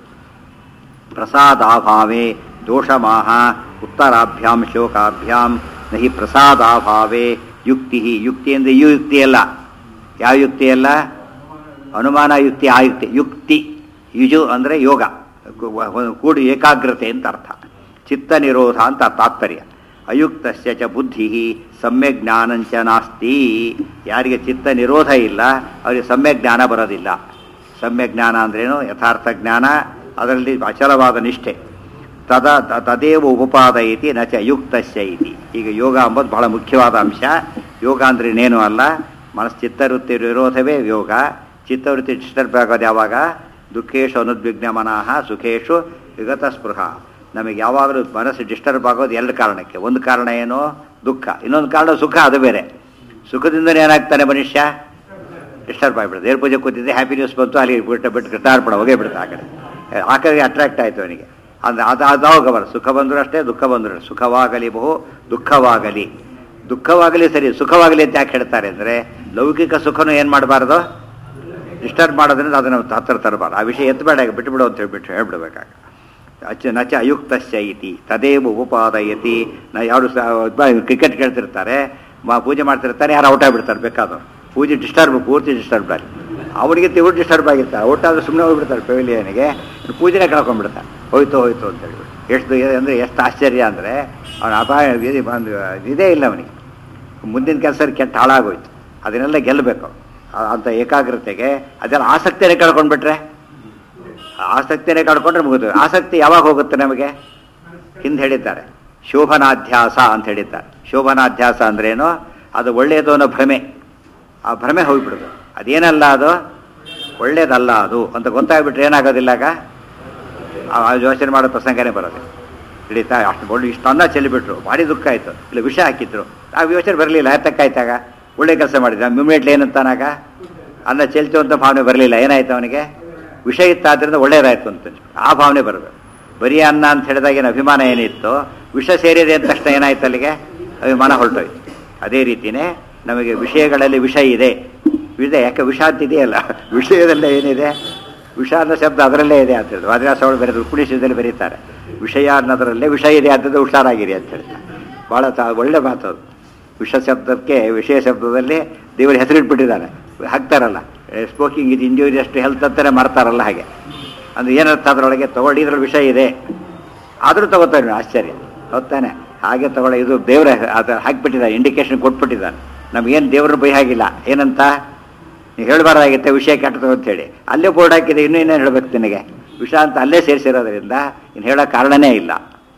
ಪ್ರಸಾದಾಭಾವೇ ದೋಷಮಾಹ ಉತ್ತರಾಭ್ಯಾಂ ಶೋಕಾಭ್ಯಾಂ ನಹಿ ಪ್ರಸಾದಾಭಾವೇ ಯುಕ್ತಿ ಯುಕ್ತಿ ಅಂದರೆ ಈ ಯುಕ್ತಿ ಅಲ್ಲ ಯಾವ ಯುಕ್ತಿ ಅಲ್ಲ ಅನುಮಾನ ಯುಕ್ತಿ ಆ ಯುಕ್ತಿ ಯುಕ್ತಿ ಯುಜು ಅಂದರೆ ಯೋಗ ಕು- ಕೂಡಿ ಏಕಾಗ್ರತೆ ಅಂತ ಅರ್ಥ ಚಿತ್ತ ನಿರೋಧ ಅಂತ ತಾತ್ಪರ್ಯ ಅಯುಕ್ತಸ್ಯ ಚ ಬುದ್ಧಿ ಸಮ್ಯಕ್ ಜ್ಞಾನಂಚ ನಾಸ್ತಿ ಯಾರಿಗೆ ಚಿತ್ತ ನಿರೋಧ ಇಲ್ಲ ಅವರಿಗೆ ಸಮ್ಯಕ್ ಜ್ಞಾನ ಬರೋದಿಲ್ಲ ಸಮ್ಯಕ್ ಜ್ಞಾನ ಅಂದ್ರೇನು ಯಥಾರ್ಥ ಜ್ಞಾನ ಅದರಲ್ಲಿ ಅಚಲವಾದ ನಿಷ್ಠೆ ತದ ತ- ತದೇವ ಉಪಪಾದಯತಿ ನ ಚ ಅಯುಕ್ತಸ್ಯ ಇತಿ ಈಗ ಯೋಗ ಅಂಬುದು ಬಹಳ ಮುಖ್ಯವಾದ ಅಂಶ ಯೋಗ ಅಂದ್ರೆ ಇನ್ನೇನು ಅಲ್ಲ ಮನಸ್ ಚಿತ್ತವೃತ್ತಿ ವಿರೋಧವೇ ಯೋಗ ಚಿತ್ತವೃತ್ತಿ ಡಿಸ್ಟರ್ಬ್ ಆಗೋದು ಯಾವಾಗ ದುಃಖೇಶು ಅನುದ್ವಿಗ್ನ ಮನಃ ಸುಖೇಶು ವಿಗತ ಸ್ಪೃಹ ನಮಗೆ ಯಾವಾಗಲೂ ಮನಸ್ಸು ಡಿಸ್ಟರ್ಬ್ ಆಗೋದು ಎರಡು ಕಾರಣಕ್ಕೆ ಒಂದು ಕಾರಣ ಏನು ದುಃಖ ಇನ್ನೊಂದು ಕಾರಣ ಸುಖ ಅದು ಬೇರೆ ಸುಖದಿಂದ ಏನಾಗ್ತಾನೆ ಮನುಷ್ಯ ಡಿಸ್ಟರ್ಬ್ ಆಗಿಬಿಡುತ್ತೆ ದೇವ್ರ ಪೂಜೆ ಕೂತಿದ್ದೆ ಹ್ಯಾಪಿ ನ್ಯೂಸ್ ಬಂತು ಅಲ್ಲಿ ಬಿಟ್ಟು ಬಿಟ್ಟು ಕೃತಾರ್ಪಣ ಹೋಗೇ ಬಿಡುತ್ತೆ ಆ ಕಡೆ ಆ ಕಡೆಗೆ ಅಟ್ರಾಕ್ಟ್ ಆಯಿತು ಅವನಿಗೆ ಅದು ಅದು ಅದು ಅವಾಗ ಬರ ಸುಖ ಬಂದರೂ ಅಷ್ಟೇ ದುಃಖ ಬಂದರೂ ಅಷ್ಟೇ. ಸುಖವಾಗಲಿ ಬಹು ದುಃಖವಾಗಲಿ ದುಃಖವಾಗಲಿ ಸರಿ ಸುಖವಾಗಲಿ ಅಂತ ಯಾಕೆ ಹೇಳ್ತಾರೆ ಅಂದರೆ ಲೌಕಿಕ ಸುಖನೂ ಏನು ಮಾಡಬಾರ್ದು ಡಿಸ್ಟರ್ಬ್ ಮಾಡೋದ್ರಿಂದ ಅದನ್ನು ಹತ್ತಿರ ತರಬಾರ್ದು ಆ ವಿಷಯ ಎತ್ತಬೇಡ ಬಿಟ್ಟುಬಿಡು ಅಂತ ಹೇಳ್ಬಿಟ್ಟು ಹೇಳ್ಬಿಡ್ಬೇಕಾಗ ಅಚ್ಚ ನಚ ಅಯುಕ್ತಸ್ಯ ಇತಿ ತದೇವ ಉಪಪಾದಯತಿ ನಾ ಯಾರು ಕ್ರಿಕೆಟ್ ಕೇಳ್ತಿರ್ತಾರೆ ಮಾ ಪೂಜೆ ಮಾಡ್ತಿರ್ತಾರೆ ಯಾರು ಔಟ್ ಆಗಿಬಿಡ್ತಾರೆ ಬೇಕಾದವ್ರು ಪೂಜೆ ಡಿಸ್ಟರ್ಬ್ ಪೂರ್ತಿ ಡಿಸ್ಟರ್ಬ್ ಆಗಿ ಅವನಿಗೆ ತಿರುಗಿ ಡಿಸ್ಟರ್ಬ್ ಆಗಿರ್ತಾರೆ ಔಟ್ ಆದ್ರೆ ಸುಮ್ಮನೆ ಹೋಗ್ಬಿಡ್ತಾರೆ ಪೆವಿಲಿಯನ್ಗೆ ಪೂಜೆನೇ ಕಳ್ಕೊಂಡ್ಬಿಡ್ತಾರೆ ಹೋಯ್ತು ಹೋಯ್ತು ಅಂತ ಹೇಳ್ಬಿಟ್ಟು ಎಷ್ಟು ಅಂದರೆ ಎಷ್ಟು ಆಶ್ಚರ್ಯ ಅಂದರೆ ಅವನ ಅಪಾಯ ಇದು ಒಂದು ಇದೇ ಇಲ್ಲ ಅವನಿಗೆ ಮುಂದಿನ ಕೆಲಸ ಕೆಟ್ಟ ಹಾಳಾಗೋಯ್ತು ಅದನ್ನೆಲ್ಲ ಗೆಲ್ಲಬೇಕು ಆ- ಅಂತ ಏಕಾಗ್ರತೆಗೆ ಅದೆಲ್ಲ ಆಸಕ್ತಿನೇ ಕಳ್ಕೊಂಡ್ಬಿಟ್ರೆ ಆಸಕ್ತಿನೇ ಕಳ್ಕೊಂಡ್ರೆ ಮುಗಿದು ಆಸಕ್ತಿ ಯಾವಾಗ ಹೋಗುತ್ತೆ ನಮಗೆ ಹಿಂದೆ ಹೇಳಿದ್ದಾರೆ ಶೋಭನಾಧ್ಯಾಸ ಅಂತ ಹೇಳಿದ್ದಾರೆ ಶೋಭನಾಧ್ಯಾಸ ಅಂದ್ರೇನು ಅದು ಒಳ್ಳೆಯದು ಅನ್ನೋ ಭ್ರಮೆ ಆ ಭ್ರಮೆ ಹೋಗ್ಬಿಡುದು ಅದೇನಲ್ಲ ಅದು ಒಳ್ಳೇದಲ್ಲ ಅದು ಅಂತ ಗೊತ್ತಾಗ್ಬಿಟ್ರೆ ಏನಾಗೋದಿಲ್ಲ ಆಗ ಆ ಆ ಯೋಚನೆ ಮಾಡೋ ಪ್ರಸಂಗನೇ ಬರೋದು ಹಿಡಿತಾ ಅಷ್ಟು ಒಳ್ಳೆ ಇಷ್ಟು ಅನ್ನ ಚೆಲ್ಲಿಬಿಟ್ರು ಭಾರಿ ದುಃಖ ಆಯಿತು ಇಲ್ಲ ವಿಷ ಹಾಕಿದ್ರು ಆ ಯೋಚನೆ ಬರಲಿಲ್ಲ ಎತ್ತಕ್ಕಾಯ್ತಾಗ ಒಳ್ಳೆ ಕೆಲಸ ಮಾಡಿದ ಇಮಿಡಿಯೇಟ್ಲಿ ಏನಂತಾನಾಗ ಅನ್ನ ಚೆಲ್ತು ಅಂತ ಭಾವನೆ ಬರಲಿಲ್ಲ ಏನಾಯ್ತು ಅವನಿಗೆ ವಿಷ ಇತ್ತಾದ್ರಿಂದ ಒಳ್ಳೇದಾಯ್ತು ಅಂತ ಆ ಭಾವನೆ ಬರಬೇಕು ಬರೀ ಅನ್ನ ಅಂತ ಹೇಳಿದಾಗ ಏನು ಅಭಿಮಾನ ಏನಿತ್ತು ವಿಷ ಸೇರಿದೆ ಅಂದ ತಕ್ಷಣ ಏನಾಯ್ತು ಅಲ್ಲಿಗೆ ಅಭಿಮಾನ ಹೊರಟೋಯ್ತು ಅದೇ ರೀತಿಯೇ ನಮಗೆ ವಿಷಯಗಳಲ್ಲಿ ವಿಷ ಇದೆ ಇದೆ ಯಾಕೆ ವಿಷ ಅಂತಿದೆಯಲ್ಲ ವಿಷಯದಲ್ಲೇ ಏನಿದೆ ವಿಷ ಅನ್ನೋ ಶಬ್ದ ಅದರಲ್ಲೇ ಇದೆ ಅಂತ ಹೇಳಿದ್ರು ವಾದಿರಾಸಗಳು ಬೇರೆ ರುಕ್ಮಿಣೀಶದಲ್ಲಿ ಬರೀತಾರೆ ವಿಷಯ ಅನ್ನೋದರಲ್ಲೇ ವಿಷ ಇದೆ ಅಂತದ್ದು ಹುಷಾರಾಗಿರಿ ಅಂತ ಹೇಳ್ತಾರೆ ಭಾಳ ತ ಒಳ್ಳೆ ಮಾತು ಅದು ವಿಷ ಶಬ್ದಕ್ಕೆ ವಿಷಯ ಶಬ್ದದಲ್ಲಿ ದೇವರ ಹೆಸರಿಟ್ಬಿಟ್ಟಿದ್ದಾನೆ ಹಾಕ್ತಾರಲ್ಲ ಸ್ಮೋಕಿಂಗ್ ಇದು ಇಂಜೂರಿಯಸ್ಟ್ ಹೆಲ್ತ್ ಅಂತಾನೆ ಮಾಡ್ತಾರಲ್ಲ ಹಾಗೆ ಅಂದ್ರೆ ಏನರ್ಥ ಅದರೊಳಗೆ ತಗೊಳ್ಳಿ ಇದ್ರಲ್ಲಿ ವಿಷಯ ಇದೆ ಆದರೂ ತಗೋತಾರೆ ಆಶ್ಚರ್ಯ ಹೊತ್ತಾನೆ ಹಾಗೆ ತಗೊಳ್ಳಿ ಇದು ದೇವರ ಅದು ಹಾಕಿಬಿಟ್ಟಿದ್ದಾನೆ ಇಂಡಿಕೇಶನ್ ಕೊಟ್ಬಿಟ್ಟಿದ್ದಾನೆ ನಮಗೇನು ದೇವ್ರ ಬೈ ಹಾಗಿಲ್ಲ ಏನಂತ ನೀವು ಹೇಳಬಾರ್ದಾಗಿತ್ತೆ ವಿಷಯ ಕೆಟ್ಟದು ಅಂತೇಳಿ ಅಲ್ಲೇ ಬೋರ್ಡ್ ಹಾಕಿದೆ ಇನ್ನೂ ಇನ್ನೇನು ಹೇಳ್ಬೇಕು ನಿನಗೆ ವಿಷ ಅಂತ ಅಲ್ಲೇ ಸೇರಿಸಿರೋದ್ರಿಂದ ಇನ್ನು ಹೇಳೋ ಕಾರಣನೇ ಇಲ್ಲ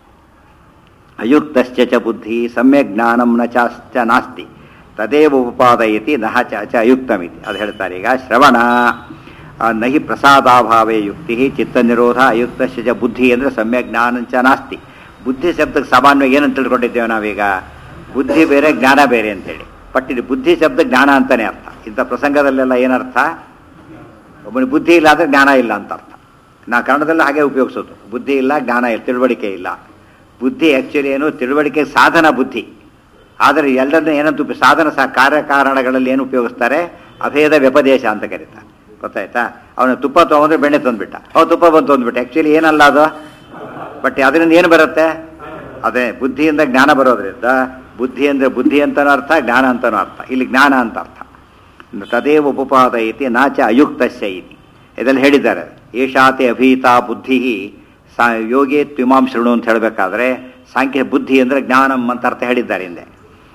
ಅಯುಕ್ತಶ್ಚ ಚ ಬುದ್ಧಿ ಸಮ್ಯಕ್ ಜ್ಞಾನಂ ನ ಚಾಶ್ಚ ನಾಸ್ತಿ ತದೇವ ಉಪಾದಯತಿ ನಹ ಚ ಚ ಅಯುಕ್ತಮಿತಿ ಅದು ಹೇಳ್ತಾರೆ ಈಗ ಶ್ರವಣ ಆ, ನಹಿ ಪ್ರಸಾದಾಭಾವೇ ಯುಕ್ತಿ ಚಿತ್ತ ನಿರೋಧ ಅಯುಕ್ತಶ್ಚ ಚ ಬುದ್ಧಿ ಅಂದರೆ ಸಮ್ಯಕ್ ಜ್ಞಾನಂಚ ನಾಸ್ತಿ ಬುದ್ಧಿ ಶಬ್ದಕ್ಕೆ ಸಾಮಾನ್ಯವಾಗಿ ಏನಂತ ತಿಳ್ಕೊಂಡಿದ್ದೇವೆ ನಾವೀಗ ಬುದ್ಧಿ ಬೇರೆ ಜ್ಞಾನ ಬೇರೆ ಅಂತೇಳಿ ಬಟ್ ಇದು ಬುದ್ಧಿ ಶಬ್ದ ಜ್ಞಾನ ಅಂತಾನೆ ಅರ್ಥ ಇಂಥ ಪ್ರಸಂಗದಲ್ಲೆಲ್ಲ ಏನರ್ಥ ಒಬ್ಬನಿಗೆ ಬುದ್ಧಿ ಇಲ್ಲ ಅಂದರೆ ಜ್ಞಾನ ಇಲ್ಲ ಅಂತ ಅರ್ಥ ನಾ ಕನ್ನಡದಲ್ಲಿ ಹಾಗೆ ಉಪಯೋಗಿಸೋದು ಬುದ್ಧಿ ಇಲ್ಲ ಜ್ಞಾನ ಇಲ್ಲ ತಿಳುವಳಿಕೆ ಇಲ್ಲ ಬುದ್ಧಿ ಆ್ಯಕ್ಚುಲಿ ಏನು ತಿಳುವಳಿಕೆ ಸಾಧನ ಬುದ್ಧಿ ಆದರೆ ಎಲ್ಲರನ್ನ ಏನಂತ ಉಪ- ಸಾಧನ ಸಹ ಕಾರ್ಯಕಾರಣಗಳಲ್ಲಿ ಏನು ಉಪಯೋಗಿಸ್ತಾರೆ ಅಭೇದ ವ್ಯಪದೇಶ ಅಂತ ಕರೀತಾರೆ ಗೊತ್ತಾಯ್ತಾ ಅವನು ತುಪ್ಪ ತೊಗೊಂಡ್ರೆ ಬೆಣ್ಣೆ ತಂದ್ಬಿಟ್ಟ ಅವ ತುಪ್ಪ ಬಂದು ತಂದ್ಬಿಟ್ಟ ಆ್ಯಕ್ಚುಲಿ ಏನಲ್ಲ ಅದು ಬಟ್ ಅದರಿಂದ ಏನು ಬರುತ್ತೆ ಅದೇ ಬುದ್ಧಿಯಿಂದ ಜ್ಞಾನ ಬರೋದ್ರಿಂದ ಬುದ್ಧಿ ಅಂದರೆ ಬುದ್ಧಿ ಅಂತನೂ ಅರ್ಥ ಜ್ಞಾನ ಅಂತನೂ ಅರ್ಥ ಇಲ್ಲಿ ಜ್ಞಾನ ಅಂತ ಅರ್ಥ ತದೇವ ಉಪಪಾದಯತಿ ನಾಚ ಅಯುಕ್ತಸ್ಯ ಇತಿ ಇದರಲ್ಲಿ ಹೇಳಿದ್ದಾರೆ ಏಷಾತೆ ಅಭೀತ ಬುದ್ಧಿ ಸಾ ಯೋಗೇ ತ್ವಿಮಾಂ ಶೃಣು ಅಂತ ಹೇಳಬೇಕಾದ್ರೆ ಸಾಂಖ್ಯ ಬುದ್ಧಿ ಅಂದರೆ ಜ್ಞಾನಂ ಅಂತ ಅರ್ಥ ಹೇಳಿದ್ದಾರೆ ಹಿಂದೆ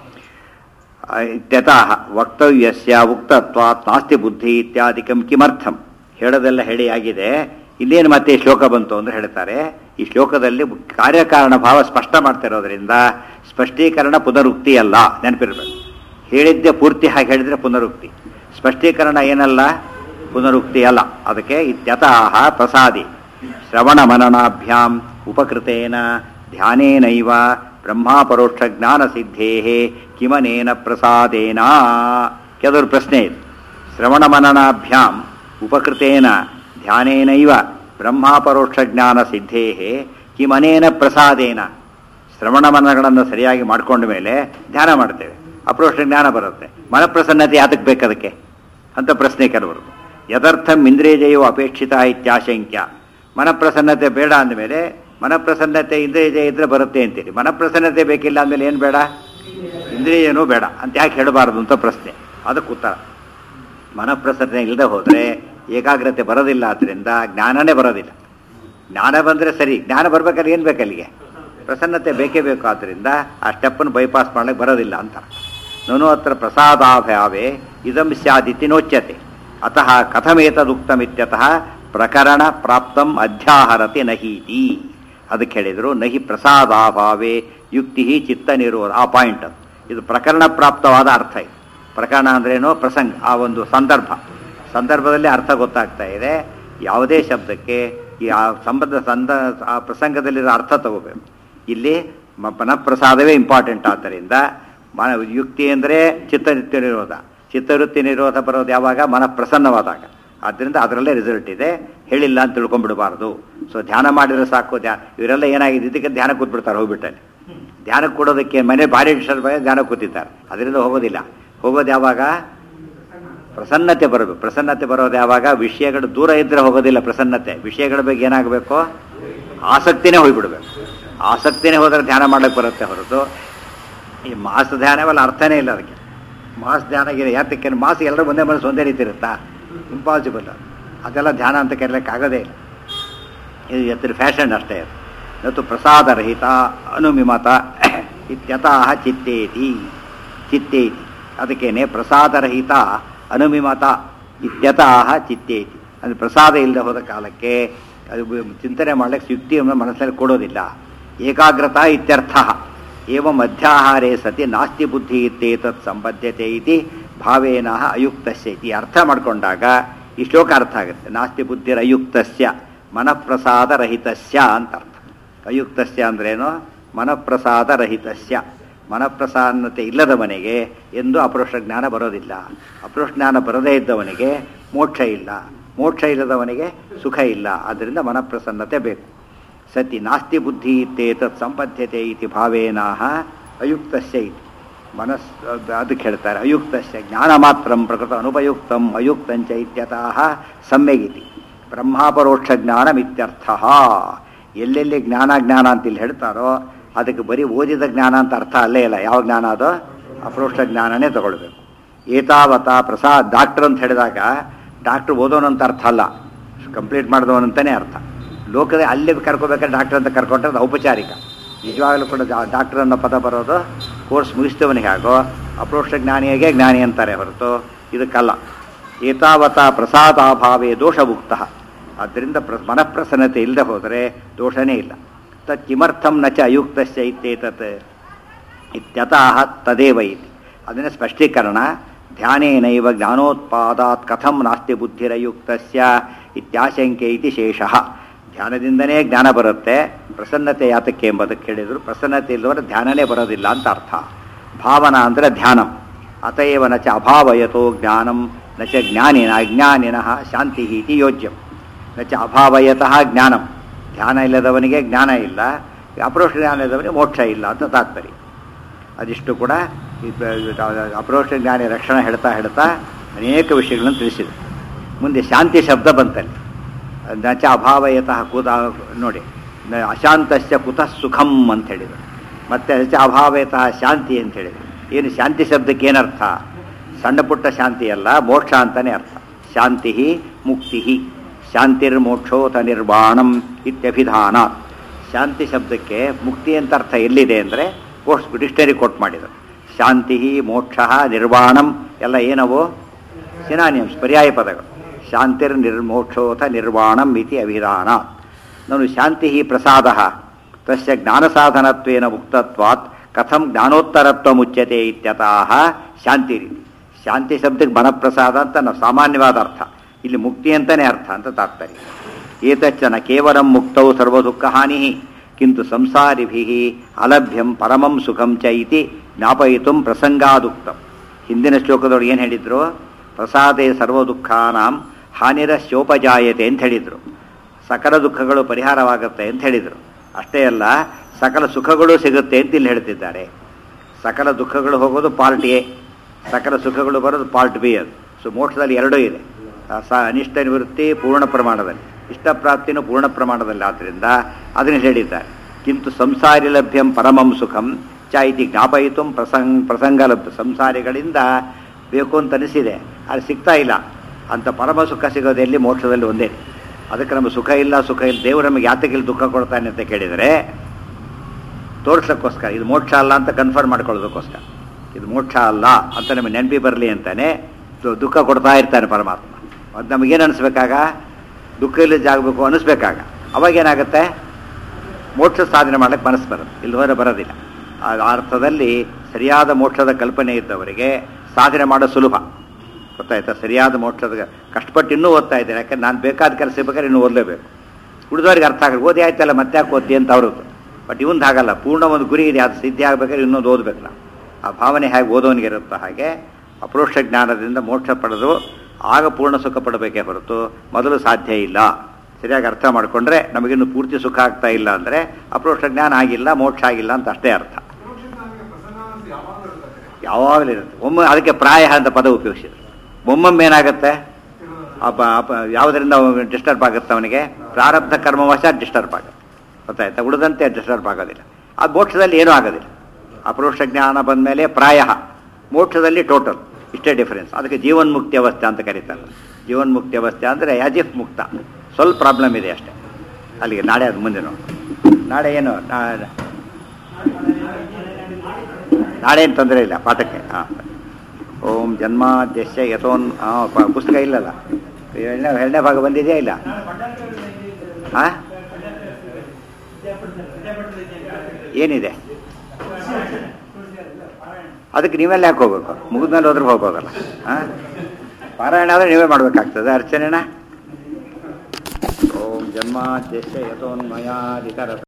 ಇತ್ಯತಃ ವಕ್ತವ್ಯಸ್ಯ ಉಕ್ತತ್ವಾತ್ ನಾಸ್ತಿ ಬುದ್ಧಿ ಇತ್ಯಾದಿಕಂ ಕಿಮರ್ಥಂ ಹೇಳೋದೆಲ್ಲ ಹೇಳಿ ಆಗಿದೆ ಇಲ್ಲೇನು ಮತ್ತೆ ಶ್ಲೋಕ ಬಂತು ಅಂತ ಹೇಳ್ತಾರೆ ಈ ಶ್ಲೋಕದಲ್ಲಿ ಕಾರ್ಯಕಾರಣ ಭಾವ ಸ್ಪಷ್ಟ ಮಾಡ್ತಿರೋದ್ರಿಂದ ಸ್ಪಷ್ಟೀಕರಣ ಪುನರುಕ್ತಿ ಅಲ್ಲ ನೆನಪಿರ್ಬೇಕು ಹೇಳಿದ್ದೆ ಪೂರ್ತಿ ಹಾಗೆ ಹೇಳಿದ್ರೆ ಪುನರುಕ್ತಿ ಸ್ಪಷ್ಟೀಕರಣ ಏನಲ್ಲ ಪುನರುಕ್ತಿ ಅಲ್ಲ ಅದಕ್ಕೆ ಇತ್ಯತಃ ಪ್ರಸಾದಿ ಶ್ರವಣ ಮನನಾಭ್ಯಾಂ ಉಪಕೃತೇನ ಧ್ಯಾನೇನೈವ ಬ್ರಹ್ಮಾಪರೋಕ್ಷ ಜ್ಞಾನ ಸಿದ್ಧೇ ಕಿಮನೇನ ಪ್ರಸಾದೇನ ಕೆಲವರು ಪ್ರಶ್ನೆ ಇದೆ ಶ್ರವಣ ಮನನಾಭ್ಯಾಂ ಉಪಕೃತೇನ ಧ್ಯಾನೇನೈವ ಬ್ರಹ್ಮಾಪರೋಕ್ಷ ಜ್ಞಾನ ಸಿದ್ಧೇ ಕಿಮನೇನ ಪ್ರಸಾದೇನ ಶ್ರವಣ ಮನಗಳನ್ನು ಸರಿಯಾಗಿ ಮಾಡ್ಕೊಂಡ ಮೇಲೆ ಧ್ಯಾನ ಮಾಡ್ತೇವೆ ಅಪರೋಕ್ಷ ಜ್ಞಾನ ಬರುತ್ತೆ ಮನಪ್ರಸನ್ನತೆ ಯಾತಕ್ಕೆ ಬೇಕದಕ್ಕೆ ಅಂತ ಪ್ರಶ್ನೆ ಕೆಲವರು ಯದರ್ಥಂ ಇಂದ್ರಿಯಜಯೋ ಅಪೇಕ್ಷಿತ ಇತ್ಯಾಶಂಕ್ಯ ಮನಪ್ರಸನ್ನತೆ ಬೇಡ ಅಂದಮೇಲೆ ಮನಪ್ರಸನ್ನತೆ ಇಂದ್ರಿಯಜಯ ಇದ್ರೆ ಬರುತ್ತೆ ಅಂತೀರಿ ಮನಪ್ರಸನ್ನತೆ ಬೇಕಿಲ್ಲ ಅಂದಮೇಲೆ ಏನು ಬೇಡ ಇಂದ್ರಿಯನೂ ಬೇಡ ಅಂತ ಯಾಕೆ ಹೇಳಬಾರದು ಅಂತ ಪ್ರಶ್ನೆ ಅದಕ್ಕೆ ಉತ್ತರ ಮನಪ್ರಸನ್ನತೆ ಇಲ್ಲದೆ ಹೋದರೆ ಏಕಾಗ್ರತೆ ಬರೋದಿಲ್ಲ ಆದ್ದರಿಂದ ಜ್ಞಾನನೇ ಬರೋದಿಲ್ಲ ಜ್ಞಾನ ಬಂದರೆ ಸರಿ ಜ್ಞಾನ ಬರ್ಬೇಕಾದ್ರೆ ಏನು ಬೇಕು ಅಲ್ಲಿಗೆ ಪ್ರಸನ್ನತೆ ಬೇಕೇ ಬೇಕು ಆದ್ದರಿಂದ ಆ ಸ್ಟೆಪ್ಪನ್ನು ಬೈಪಾಸ್ ಮಾಡ್ಲಿಕ್ಕೆ ಬರೋದಿಲ್ಲ ಅಂತ ನನು ಅತ್ರ ಪ್ರಸಾದಾಭಾವೇ ಇದಂ ಸ್ಯಾದಿತಿ ನೋಚ್ಯತೆ ಅತಃ ಕಥಮೇತದುಕ್ತಮಿತ್ಯತಃ ಪ್ರಕರಣ ಪ್ರಾಪ್ತಂ ಅಧ್ಯಾಹರತೆ ನಹೀತಿ ಅದಕ್ಕೆ ಹೇಳಿದರು ನಹಿ ಪ್ರಸಾದಾಭಾವೇ ಯುಕ್ತಿ ಚಿತ್ತ ನಿರೋಧ ಆ ಪಾಯಿಂಟ್ ಅದು ಇದು ಪ್ರಕರಣ ಪ್ರಾಪ್ತವಾದ ಅರ್ಥ ಇದು ಪ್ರಕರಣ ಅಂದ್ರೇನು ಪ್ರಸಂಗ ಆ ಒಂದು ಸಂದರ್ಭ ಸಂದರ್ಭದಲ್ಲಿ ಅರ್ಥ ಗೊತ್ತಾಗ್ತಾ ಇದೆ ಯಾವುದೇ ಶಬ್ದಕ್ಕೆ ಈ ಆ ಸಂಬಂಧ ಸಂದ ಆ ಪ್ರಸಂಗದಲ್ಲಿರೋ ಅರ್ಥ ತಗೋಬೇಕು ಇಲ್ಲಿ ಮ- ಮನಃಪ್ರಸಾದವೇ ಇಂಪಾರ್ಟೆಂಟ್ ಆದ್ದರಿಂದ ಮನ ಯುಕ್ತಿ ಅಂದರೆ ಚಿತ್ತವೃತ್ತಿ ನಿರೋಧ ಚಿತ್ತವೃತ್ತಿ ನಿರೋಧ ಬರೋದು ಯಾವಾಗ ಮನ ಪ್ರಸನ್ನವಾದಾಗ ಆದ್ದರಿಂದ ಅದರಲ್ಲೇ ರಿಸಲ್ಟ್ ಇದೆ ಹೇಳಿಲ್ಲ ಅಂತ ತಿಳ್ಕೊಂಡ್ಬಿಡಬಾರ್ದು ಸೊ ಧ್ಯಾನ ಮಾಡಿದ್ರೆ ಸಾಕು ಧ್ಯಾನ ಇವರೆಲ್ಲ ಏನಾಗಿದೆ ಇದಕ್ಕೆ ಧ್ಯಾನ ಕೂತ್ಬಿಡ್ತಾರೆ ಹೋಗ್ಬಿಟ್ಟಲ್ಲಿ ಧ್ಯಾನಕ್ಕೆ ಕೊಡೋದಕ್ಕೆ ಮನೆ ಭಾರಿ ಡಿಸ್ಟರ್ಬ್ ಆಗಿ ಧ್ಯಾನ ಕೂತಿದ್ದಾರೆ ಅದರಿಂದ ಹೋಗೋದಿಲ್ಲ ಹೋಗೋದು ಯಾವಾಗ ಪ್ರಸನ್ನತೆ ಬರಬೇಕು ಪ್ರಸನ್ನತೆ ಬರೋದು ಯಾವಾಗ ವಿಷಯಗಳು ದೂರ ಇದ್ರೆ ಹೋಗೋದಿಲ್ಲ ಪ್ರಸನ್ನತೆ ವಿಷಯಗಳ ಬಗ್ಗೆ ಏನಾಗಬೇಕು ಆಸಕ್ತಿನೇ ಹೋಗ್ಬಿಡ್ಬೇಕು ಆಸಕ್ತಿನೇ ಹೋದ್ರೆ ಧ್ಯಾನ ಮಾಡಕ್ಕೆ ಬರುತ್ತೆ ಹೊರತು ಈ ಮಾಸ ಧ್ಯಾನವೆಲ್ಲ ಅರ್ಥನೇ ಇಲ್ಲ ಅದಕ್ಕೆ ಮಾಸ ಧ್ಯಾನಗಿದೆ ಯಾತಕ್ಕೆ ಮಾಸ ಎಲ್ಲರೂ ಒಂದೇ ಮನಸ್ಸು ಒಂದೇ ರೀತಿ ಇರುತ್ತಾ ಇಂಪಾಸಿಬಲ್ ಅದೆಲ್ಲ ಧ್ಯಾನ ಅಂತ ಕರೆಯಲಿಕ್ಕಾಗೋದೇ ಇಲ್ಲ ಇದು ಎತ್ತರ ಫ್ಯಾಷನ್ ಅಷ್ಟೇ ಅದು ಮತ್ತು ಪ್ರಸಾದರಹಿತ ಅನುಮಿಮತ ಇತ್ಯತಃ ಚಿತ್ತೇತಿ ಚಿತ್ತೇತಿ ಅದಕ್ಕೇನೆ ಪ್ರಸಾದರಹಿತ ಅನುಮಿಮತ ಇತ್ಯತಃ ಚಿತ್ತೇತಿ ಅದು ಪ್ರಸಾದ ಇಲ್ಲದೆ ಹೋದ ಕಾಲಕ್ಕೆ ಅದು ಬ- ಚಿಂತನೆ ಮಾಡಲಿಕ್ಕೆ ಯುಕ್ತಿಯನ್ನು ಮನಸ್ಸಲ್ಲಿ ಕೊಡೋದಿಲ್ಲ ಏಕಾಗ್ರತಾ ಇತ್ಯರ್ಥ ಏವಂ ಅಧ್ಯಾಹಾರೇ ಸತಿ ನಾಸ್ತಿ ಬುದ್ಧಿ ಇತ್ತೇತತ್ ಸಂಬದ್ಧತೆ ಇತಿ ಭಾವೇನ ಅಯುಕ್ತಸ್ಯ ಇತಿ ಅರ್ಥ ಮಾಡಿಕೊಂಡಾಗ ಈ ಶ್ಲೋಕ ಅರ್ಥ ಆಗುತ್ತೆ ನಾಸ್ತಿ ಬುದ್ಧಿರ ಅಯುಕ್ತಸ್ಯ ಮನಃಪ್ರಸಾದರಹಿತಸ್ಯ ಅಂತ ಅರ್ಥ ಅಯುಕ್ತಸ್ಯ ಅಂದ್ರೇನು ಮನಃಪ್ರಸಾದರಹಿತಸ್ಯ ಮನಃಪ್ರಸನ್ನತೆ ಇಲ್ಲದವನಿಗೆ ಎಂದು ಅಪರೋಕ್ಷ ಜ್ಞಾನ ಬರೋದಿಲ್ಲ ಅಪರೋಕ್ಷ ಜ್ಞಾನ ಬರದೇ ಇದ್ದವನಿಗೆ ಮೋಕ್ಷ ಇಲ್ಲ ಮೋಕ್ಷ ಇಲ್ಲದವನಿಗೆ ಸುಖ ಇಲ್ಲ ಆದ್ದರಿಂದ ಮನಃಪ್ರಸನ್ನತೆ ಬೇಕು ಸತಿ ನಾಸ್ತಿ ಬುದ್ಧಿ ಇತ್ತೇತತ್ ಸಂಬದ್ಧತೆ ಇತಿ ಭಾವೇನಾಹ ಅಯುಕ್ತಸ್ಯ ಇತಿ ಮನಸ್ ಅದಕ್ಕೆ ಹೇಳ್ತಾರೆ ಅಯುಕ್ತಸ್ಯ ಜ್ಞಾನ ಮಾತ್ರ ಪ್ರಕೃತ ಅನುಪಯುಕ್ತಂ ಅಯುಕ್ತಂಚ ಇತ್ಯತಃ ಸಮ್ಯಗಿತಿ ಬ್ರಹ್ಮಾಪರೋಕ್ಷ ಜ್ಞಾನಮಿತ್ಯರ್ಥ ಎಲ್ಲೆಲ್ಲಿ ಜ್ಞಾನ ಜ್ಞಾನ ಅಂತ ಇಲ್ಲಿ ಹೇಳ್ತಾರೋ ಅದಕ್ಕೆ ಬರೀ ಓದಿದ ಜ್ಞಾನ ಅಂತ ಅರ್ಥ ಅಲ್ಲೇ ಇಲ್ಲ ಯಾವ ಜ್ಞಾನ ಅದು ಅಪರೋಕ್ಷ ಜ್ಞಾನನೇ ತಗೊಳ್ಬೇಕು ಏತಾವತ ಪ್ರಸಾದ್ ಡಾಕ್ಟರ್ ಅಂತ ಹೇಳಿದಾಗ ಡಾಕ್ಟರ್ ಓದೋನಂತ ಅರ್ಥ ಅಲ್ಲ ಕಂಪ್ಲೀಟ್ ಮಾಡಿದವನಂತನೇ ಅರ್ಥ ಲೋಕದ ಅಲ್ಲಿ ಕರ್ಕೋಬೇಕಾದ್ರೆ ಡಾಕ್ಟರ್ ಅಂತ ಕರ್ಕೊಂಡ್ರೆ ಅದು ಔಪಚಾರಿಕ ನಿಜವಾಗಲೂ ಕೂಡ ಡಾಕ್ಟರ್ ಅನ್ನೋ ಪದ ಬರೋದು ಕೋರ್ಸ್ ಮುಗಿಸಿದವನಿಗೆ ಆಗೋ ಅಪರೋಕ್ಷ ಜ್ಞಾನಿಯಾಗೆ ಜ್ಞಾನಿ ಅಂತಾರೆ ಹೊರತು ಇದಕ್ಕಲ್ಲ ಏತಾವತ ಪ್ರಸಾದಾಭಾವೇ ದೋಷಭುಕ್ತ ಆದ್ದರಿಂದ ಪ್ರ ಮನಃಪ್ರಸನ್ನತೆ ಇಲ್ಲದೆ ಹೋದರೆ ದೋಷನೇ ಇಲ್ಲ ತತ್ ಕಿಮರ್ಥಂ ನ ಚ ಅಯುಕ್ತಸ್ಯ ಇತ್ಯೇತತ್ ಇತ್ಯತಃ ತದೇವ ಇತಿ ಅದನ್ನ ಸ್ಪಷ್ಟೀಕರಣ ಧ್ಯಾನೇನೈವ ಜ್ಞಾನೋತ್ಪಾದಾತ್ ಕಥಂ ನಾಸ್ತಿ ಬುದ್ಧಿರಯುಕ್ತಸ್ಯ ಇತ್ಯಾಶಂಕೆ ಇತಿ ಶೇಷಃ ಧ್ಯಾನದಿಂದನೇ ಜ್ಞಾನ ಬರುತ್ತೆ ಪ್ರಸನ್ನತೆ ಯಾತಕ್ಕೆ ಎಂಬುದಕ್ಕೆ ಹೇಳಿದರು ಪ್ರಸನ್ನತೆ ಇಲ್ಲದವರೆ ಧ್ಯಾನನೇ ಬರೋದಿಲ್ಲ ಅಂತ ಅರ್ಥ ಭಾವನಾ ಅಂದರೆ ಧ್ಯಾನಂ ಅತಯವ ನ ಚ ಅಭಾವಯತೋ ಜ್ಞಾನಂ ನ ಚ ಜ್ಞಾನಿನ ಅಜ್ಞಾನಿನಃ ಶಾಂತಿ ಇತಿ ಯೋಜ್ಯಂ ನ ಚ ಅಭಾವಯತಃ ಜ್ಞಾನಂ ಧ್ಯಾನ ಇಲ್ಲದವನಿಗೆ ಜ್ಞಾನ ಇಲ್ಲ ಅಪರೋಕ್ಷ ಜ್ಞಾನ ಇಲ್ಲದವನಿಗೆ ಮೋಕ್ಷ ಇಲ್ಲ ಅಂತ ತಾತ್ಪರ್ಯ ಅದಿಷ್ಟು ಕೂಡ ಈ ಪ- ಅಪರೋಕ್ಷ ಜ್ಞಾನಿ ರಕ್ಷಣೆ ಹೇಳ್ತಾ ಹೇಳ್ತಾ ಅನೇಕ ವಿಷಯಗಳನ್ನು ತಿಳಿಸಿದೆ ಮುಂದೆ ಶಾಂತಿ ಶಬ್ದ ಬಂತಲ್ಲಿ ನಚ ಅಭಾವಯತಃ ಕೂತ ನೋಡಿ ನ- ಅಶಾಂತಸ್ಯ ಕುತಃ ಸುಖಂ ಅಂತ ಹೇಳಿದರು ಮತ್ತೆ ಅದಕ್ಕೆ ಅಭಾವೇತಃ ಶಾಂತಿ ಅಂತ ಹೇಳಿದರು ಏನು ಶಾಂತಿ ಶಬ್ದಕ್ಕೆ ಏನರ್ಥ ಸಣ್ಣ ಪುಟ್ಟ ಶಾಂತಿ ಅಲ್ಲ ಮೋಕ್ಷ ಅಂತಾನೆ ಅರ್ಥ ಶಾಂತಿ ಮುಕ್ತಿ ಶಾಂತಿರ್ಮೋಕ್ಷೋತ ನಿರ್ವಾಣಂ ಇತ್ಯಭಿಧಾನ ಶಾಂತಿ ಶಬ್ದಕ್ಕೆ ಮುಕ್ತಿ ಅಂತ ಅರ್ಥ ಎಲ್ಲಿದೆ ಅಂದರೆ ಕೋರ್ಸ್ ಡಿಕ್ಷನರಿ ಕೋಟ್ ಮಾಡಿದರು ಶಾಂತಿ ಮೋಕ್ಷ ನಿರ್ವಾಣಂ ಎಲ್ಲ ಏನವು ಸಿನಾನಿಯಮ್ಸ್ ಪರ್ಯಾಯ ಪದಗಳು ಶಾಂತಿರ್ ನಿರ್ಮೋಕ್ಷೋಥ ನಿರ್ವಾಣಂ ಇತಿ ಅಭಿಧಾನ ನಾನು ಶಾಂತಿ ಪ್ರಸಾದ ತಸ್ಯ ಜ್ಞಾನಸಾಧನತ್ವೇನ ಮುಕ್ತತ್ವಾತ್ ಕಥಂ ಜ್ಞಾನೋತ್ತರತ್ವ ಮುಚ್ಯತೆ ಇತ್ಯತಃ ಶಾಂತಿ ರೀತಿ ಶಾಂತಿ ಶಬ್ದಕ್ಕೆ ಮನಪ್ರಸಾದ ಅಂತ ನಾವು ಸಾಮಾನ್ಯವಾದ ಅರ್ಥ ಇಲ್ಲಿ ಮುಕ್ತಿ ಅಂತಲೇ ಅರ್ಥ ಅಂತ ತಾತ್ಪರ್ಯ ಏತಚ್ಚ ನ ಕೇವಲಂ ಮುಕ್ತೌ ಸರ್ವದುಃಖ ಹಾನಿ ಕಿಂತು ಸಂಸಾರಿಭಿ ಅಲಭ್ಯಂ ಪರಮಂ ಸುಖಂ ಚ ಇತಿ ಜ್ಞಾಪಯಿತು ಪ್ರಸಂಗಾದುಕ್ತಂ ಹಿಂದಿನ ಶ್ಲೋಕದೊಳಗೆ ಏನು ಹೇಳಿದ್ರು ಪ್ರಸಾದೇ ಸರ್ವ ದುಃಖಾನಾಂ ಹಾನಿರಶ್ಯೋಪಜಾಯತೆ ಅಂತ ಹೇಳಿದರು ಸಕಲ ದುಃಖಗಳು ಪರಿಹಾರವಾಗುತ್ತೆ ಅಂತ ಹೇಳಿದರು ಅಷ್ಟೇ ಅಲ್ಲ ಸಕಲ ಸುಖಗಳು ಸಿಗುತ್ತೆ ಅಂತ ಇಲ್ಲಿ ಹೇಳ್ತಿದ್ದಾರೆ ಸಕಲ ದುಃಖಗಳು ಹೋಗೋದು ಪಾರ್ಟ್ ಎ ಸಕಲ ಸುಖಗಳು ಬರೋದು ಪಾರ್ಟ್ ಬಿ ಅದು ಸೊ ಮೋಕ್ಷದಲ್ಲಿ ಎರಡೂ ಇದೆ ಆ ಸ ಅನಿಷ್ಟ ನಿವೃತ್ತಿ ಪೂರ್ಣ ಪ್ರಮಾಣದಲ್ಲಿ ಇಷ್ಟ ಪ್ರಾಪ್ತಿನೂ ಪೂರ್ಣ ಪ್ರಮಾಣದಲ್ಲಿ ಆದ್ದರಿಂದ ಅದನ್ನು ಹೇಳಿದ್ದಾರೆ ಕಿಂತು ಸಂಸಾರಿ ಲಭ್ಯಂ ಪರಮಂ ಸುಖಂ ಚ ಇತಿ ಜ್ಞಾಪಯಿತು ಪ್ರಸಂಗ ಪ್ರಸಂಗ ಲಭ್ಯ ಸಂಸಾರಿಗಳಿಂದ ಬೇಕು ಅಂತ ಅನಿಸಿದೆ ಅದು ಸಿಗ್ತಾ ಇಲ್ಲ ಅಂತ ಪರಮ ಸುಖ ಸಿಗೋದು ಎಲ್ಲಿ ಮೋಕ್ಷದಲ್ಲಿ ಒಂದೇ ಅದಕ್ಕೆ ನಮಗೆ ಸುಖ ಇಲ್ಲ ಸುಖ ಇಲ್ಲ ದೇವರು ನಮಗೆ ಯಾತಕ್ಕೆ ಇಲ್ಲಿ ದುಃಖ ಕೊಡ್ತಾನೆ ಅಂತ ಕೇಳಿದರೆ ತೋರ್ಸೋಕ್ಕೋಸ್ಕರ ಇದು ಮೋಕ್ಷ ಅಲ್ಲ ಅಂತ ಕನ್ಫರ್ಮ್ ಮಾಡ್ಕೊಳ್ಳೋದಕ್ಕೋಸ್ಕರ ಇದು ಮೋಕ್ಷ ಅಲ್ಲ ಅಂತ ನಮಗೆ ನೆನಪಿ ಬರಲಿ ಅಂತಾನೆ ದು- ದುಃಖ ಕೊಡ್ತಾ ಇರ್ತಾನೆ ಪರಮಾತ್ಮ ಅದು ನಮಗೇನು ಅನಿಸ್ಬೇಕಾಗ ದುಃಖ ಇಲ್ಲದ ಜಾಗಬೇಕು ಅನಿಸ್ಬೇಕಾಗ ಅವಾಗೇನಾಗುತ್ತೆ ಮೋಕ್ಷ ಸಾಧನೆ ಮಾಡ್ಲಿಕ್ಕೆ ಮನಸ್ಸು ಬರುತ್ತೆ ಇಲ್ಲಿ ಹೋದರೆ ಬರೋದಿಲ್ಲ ಆ ಆ ಅರ್ಥದಲ್ಲಿ ಸರಿಯಾದ ಮೋಕ್ಷದ ಕಲ್ಪನೆ ಇದ್ದವರಿಗೆ ಸಾಧನೆ ಮಾಡೋದು ಸುಲಭ ಗೊತ್ತಾಯ್ತಾ ಸರಿಯಾದ ಮೋಕ್ಷದ ಕಷ್ಟಪಟ್ಟು ಇನ್ನೂ ಓದ್ತಾ ಇದ್ದಾರೆ ಯಾಕಂದ್ರೆ ನಾನು ಬೇಕಾದ ಕೆಲಸ ಬೇಕಾದ್ರೆ ಇನ್ನೂ ಓದಲೇಬೇಕು ಉಳಿದವರಿಗೆ ಅರ್ಥ ಆಗಲ್ಲ ಓದಿ ಆಯ್ತಲ್ಲ ಮತ್ತೆ ಯಾಕೆ ಓದ್ತಿ ಅಂತ ಅವ್ರದ್ದು ಬಟ್ ಇವಂದು ಹಾಗಲ್ಲ ಪೂರ್ಣ ಒಂದು ಗುರಿ ಇದೆ ಅದು ಸಿದ್ಧಿ ಆಗ್ಬೇಕಾದ್ರೆ ಇನ್ನೊಂದು ಓದಬೇಕಲ್ಲ ಆ ಭಾವನೆ ಹೇಗೆ ಓದೋನಿಗೆ ಇರುತ್ತೋ ಹಾಗೆ ಅಪರೋಕ್ಷ ಜ್ಞಾನದಿಂದ ಮೋಕ್ಷ ಪಡೆದು ಆಗ ಪೂರ್ಣ ಸುಖ ಪಡಬೇಕೇ ಹೊರತು ಮೊದಲು ಸಾಧ್ಯ ಇಲ್ಲ ಸರಿಯಾಗಿ ಅರ್ಥ ಮಾಡಿಕೊಂಡ್ರೆ ನಮಗಿನ್ನು ಪೂರ್ತಿ ಸುಖ ಆಗ್ತಾ ಇಲ್ಲ ಅಂದರೆ ಅಪರೋಕ್ಷ ಜ್ಞಾನ ಆಗಿಲ್ಲ ಮೋಕ್ಷ ಆಗಿಲ್ಲ ಅಂತ ಅಷ್ಟೇ ಅರ್ಥ ಯಾವಾಗಲೂ ಇರುತ್ತೆ ಒಮ್ಮೆ ಅದಕ್ಕೆ ಪ್ರಾಯ ಅಂತ ಪದ ಉಪಯೋಗಿಸಿದ್ರು ಒಮ್ಮೊಮ್ಮೆ ಏನಾಗುತ್ತೆ ಅಪ ಅಪ ಯಾವುದರಿಂದ ಡಿಸ್ಟರ್ಬ್ ಆಗುತ್ತೆ ಅವನಿಗೆ ಪ್ರಾರಬ್ಧ ಕರ್ಮವಶ ಡಿಸ್ಟರ್ಬ್ ಆಗುತ್ತೆ ಗೊತ್ತಾಯ್ತಾ ಉಳಿದಂತೆ ಡಿಸ್ಟರ್ಬ್ ಆಗೋದಿಲ್ಲ ಆ ಮೋಕ್ಷದಲ್ಲಿ ಏನೂ ಆಗೋದಿಲ್ಲ ಅಪರೋಕ್ಷ ಜ್ಞಾನ ಬಂದ ಮೇಲೆ ಪ್ರಾಯ ಮೋಕ್ಷದಲ್ಲಿ ಟೋಟಲ್ ಇಷ್ಟೇ ಡಿಫರೆನ್ಸ್ ಅದಕ್ಕೆ ಜೀವನ್ಮುಕ್ತಿ ಅವಸ್ಥೆ ಅಂತ ಕರೀತಾರೆ ಜೀವನ್ಮುಕ್ತಿ ಅವಸ್ಥೆ ಅಂದರೆ ಯಾಜಿಫ್ ಮುಕ್ತ ಸ್ವಲ್ಪ ಪ್ರಾಬ್ಲಮ್ ಇದೆ ಅಷ್ಟೇ ಅಲ್ಲಿಗೆ ನಾಳೆ ಅದು ಮುಂದೆ ನೋಡು ನಾಳೆ ಏನು ನಾ- ನಾಳೆ ಏನು ತೊಂದರೆ ಇಲ್ಲ ಪಾಠಕ್ಕೆ ಹಾಂ ಓಂ ಜನ್ಮಾದ್ಯಸ್ಯ ಯಥೋನ್ ಆ, ಪ- ಪುಸ್ತಕ ಇಲ್ಲಲ್ಲ ಎರಡನೇ ಎರಡನೇ ಭಾಗ ಬಂದಿದೆಯಾ ಇಲ್ಲ ಹಾಂ ಏನಿದೆ ಅದಕ್ಕೆ ನೀವೆಲ್ಲ ಯಾಕೆ ಹೋಗ್ಬೇಕು ಮುಗಿದ್ಮೇಲೆ ಹೋದ್ರೆ ಹೋಗ್ಬೋದಲ್ಲ ಹಾಂ ಪಾರಾಯಣ ಆದರೆ ನೀವೇ ಮಾಡಬೇಕಾಗ್ತದೆ ಅರ್ಚನೆನ ಓಂ ಜನ್ಮಾದ್ಯಸ್ಯ ಯಥೋನ್ಮಯಾಧಿಕರ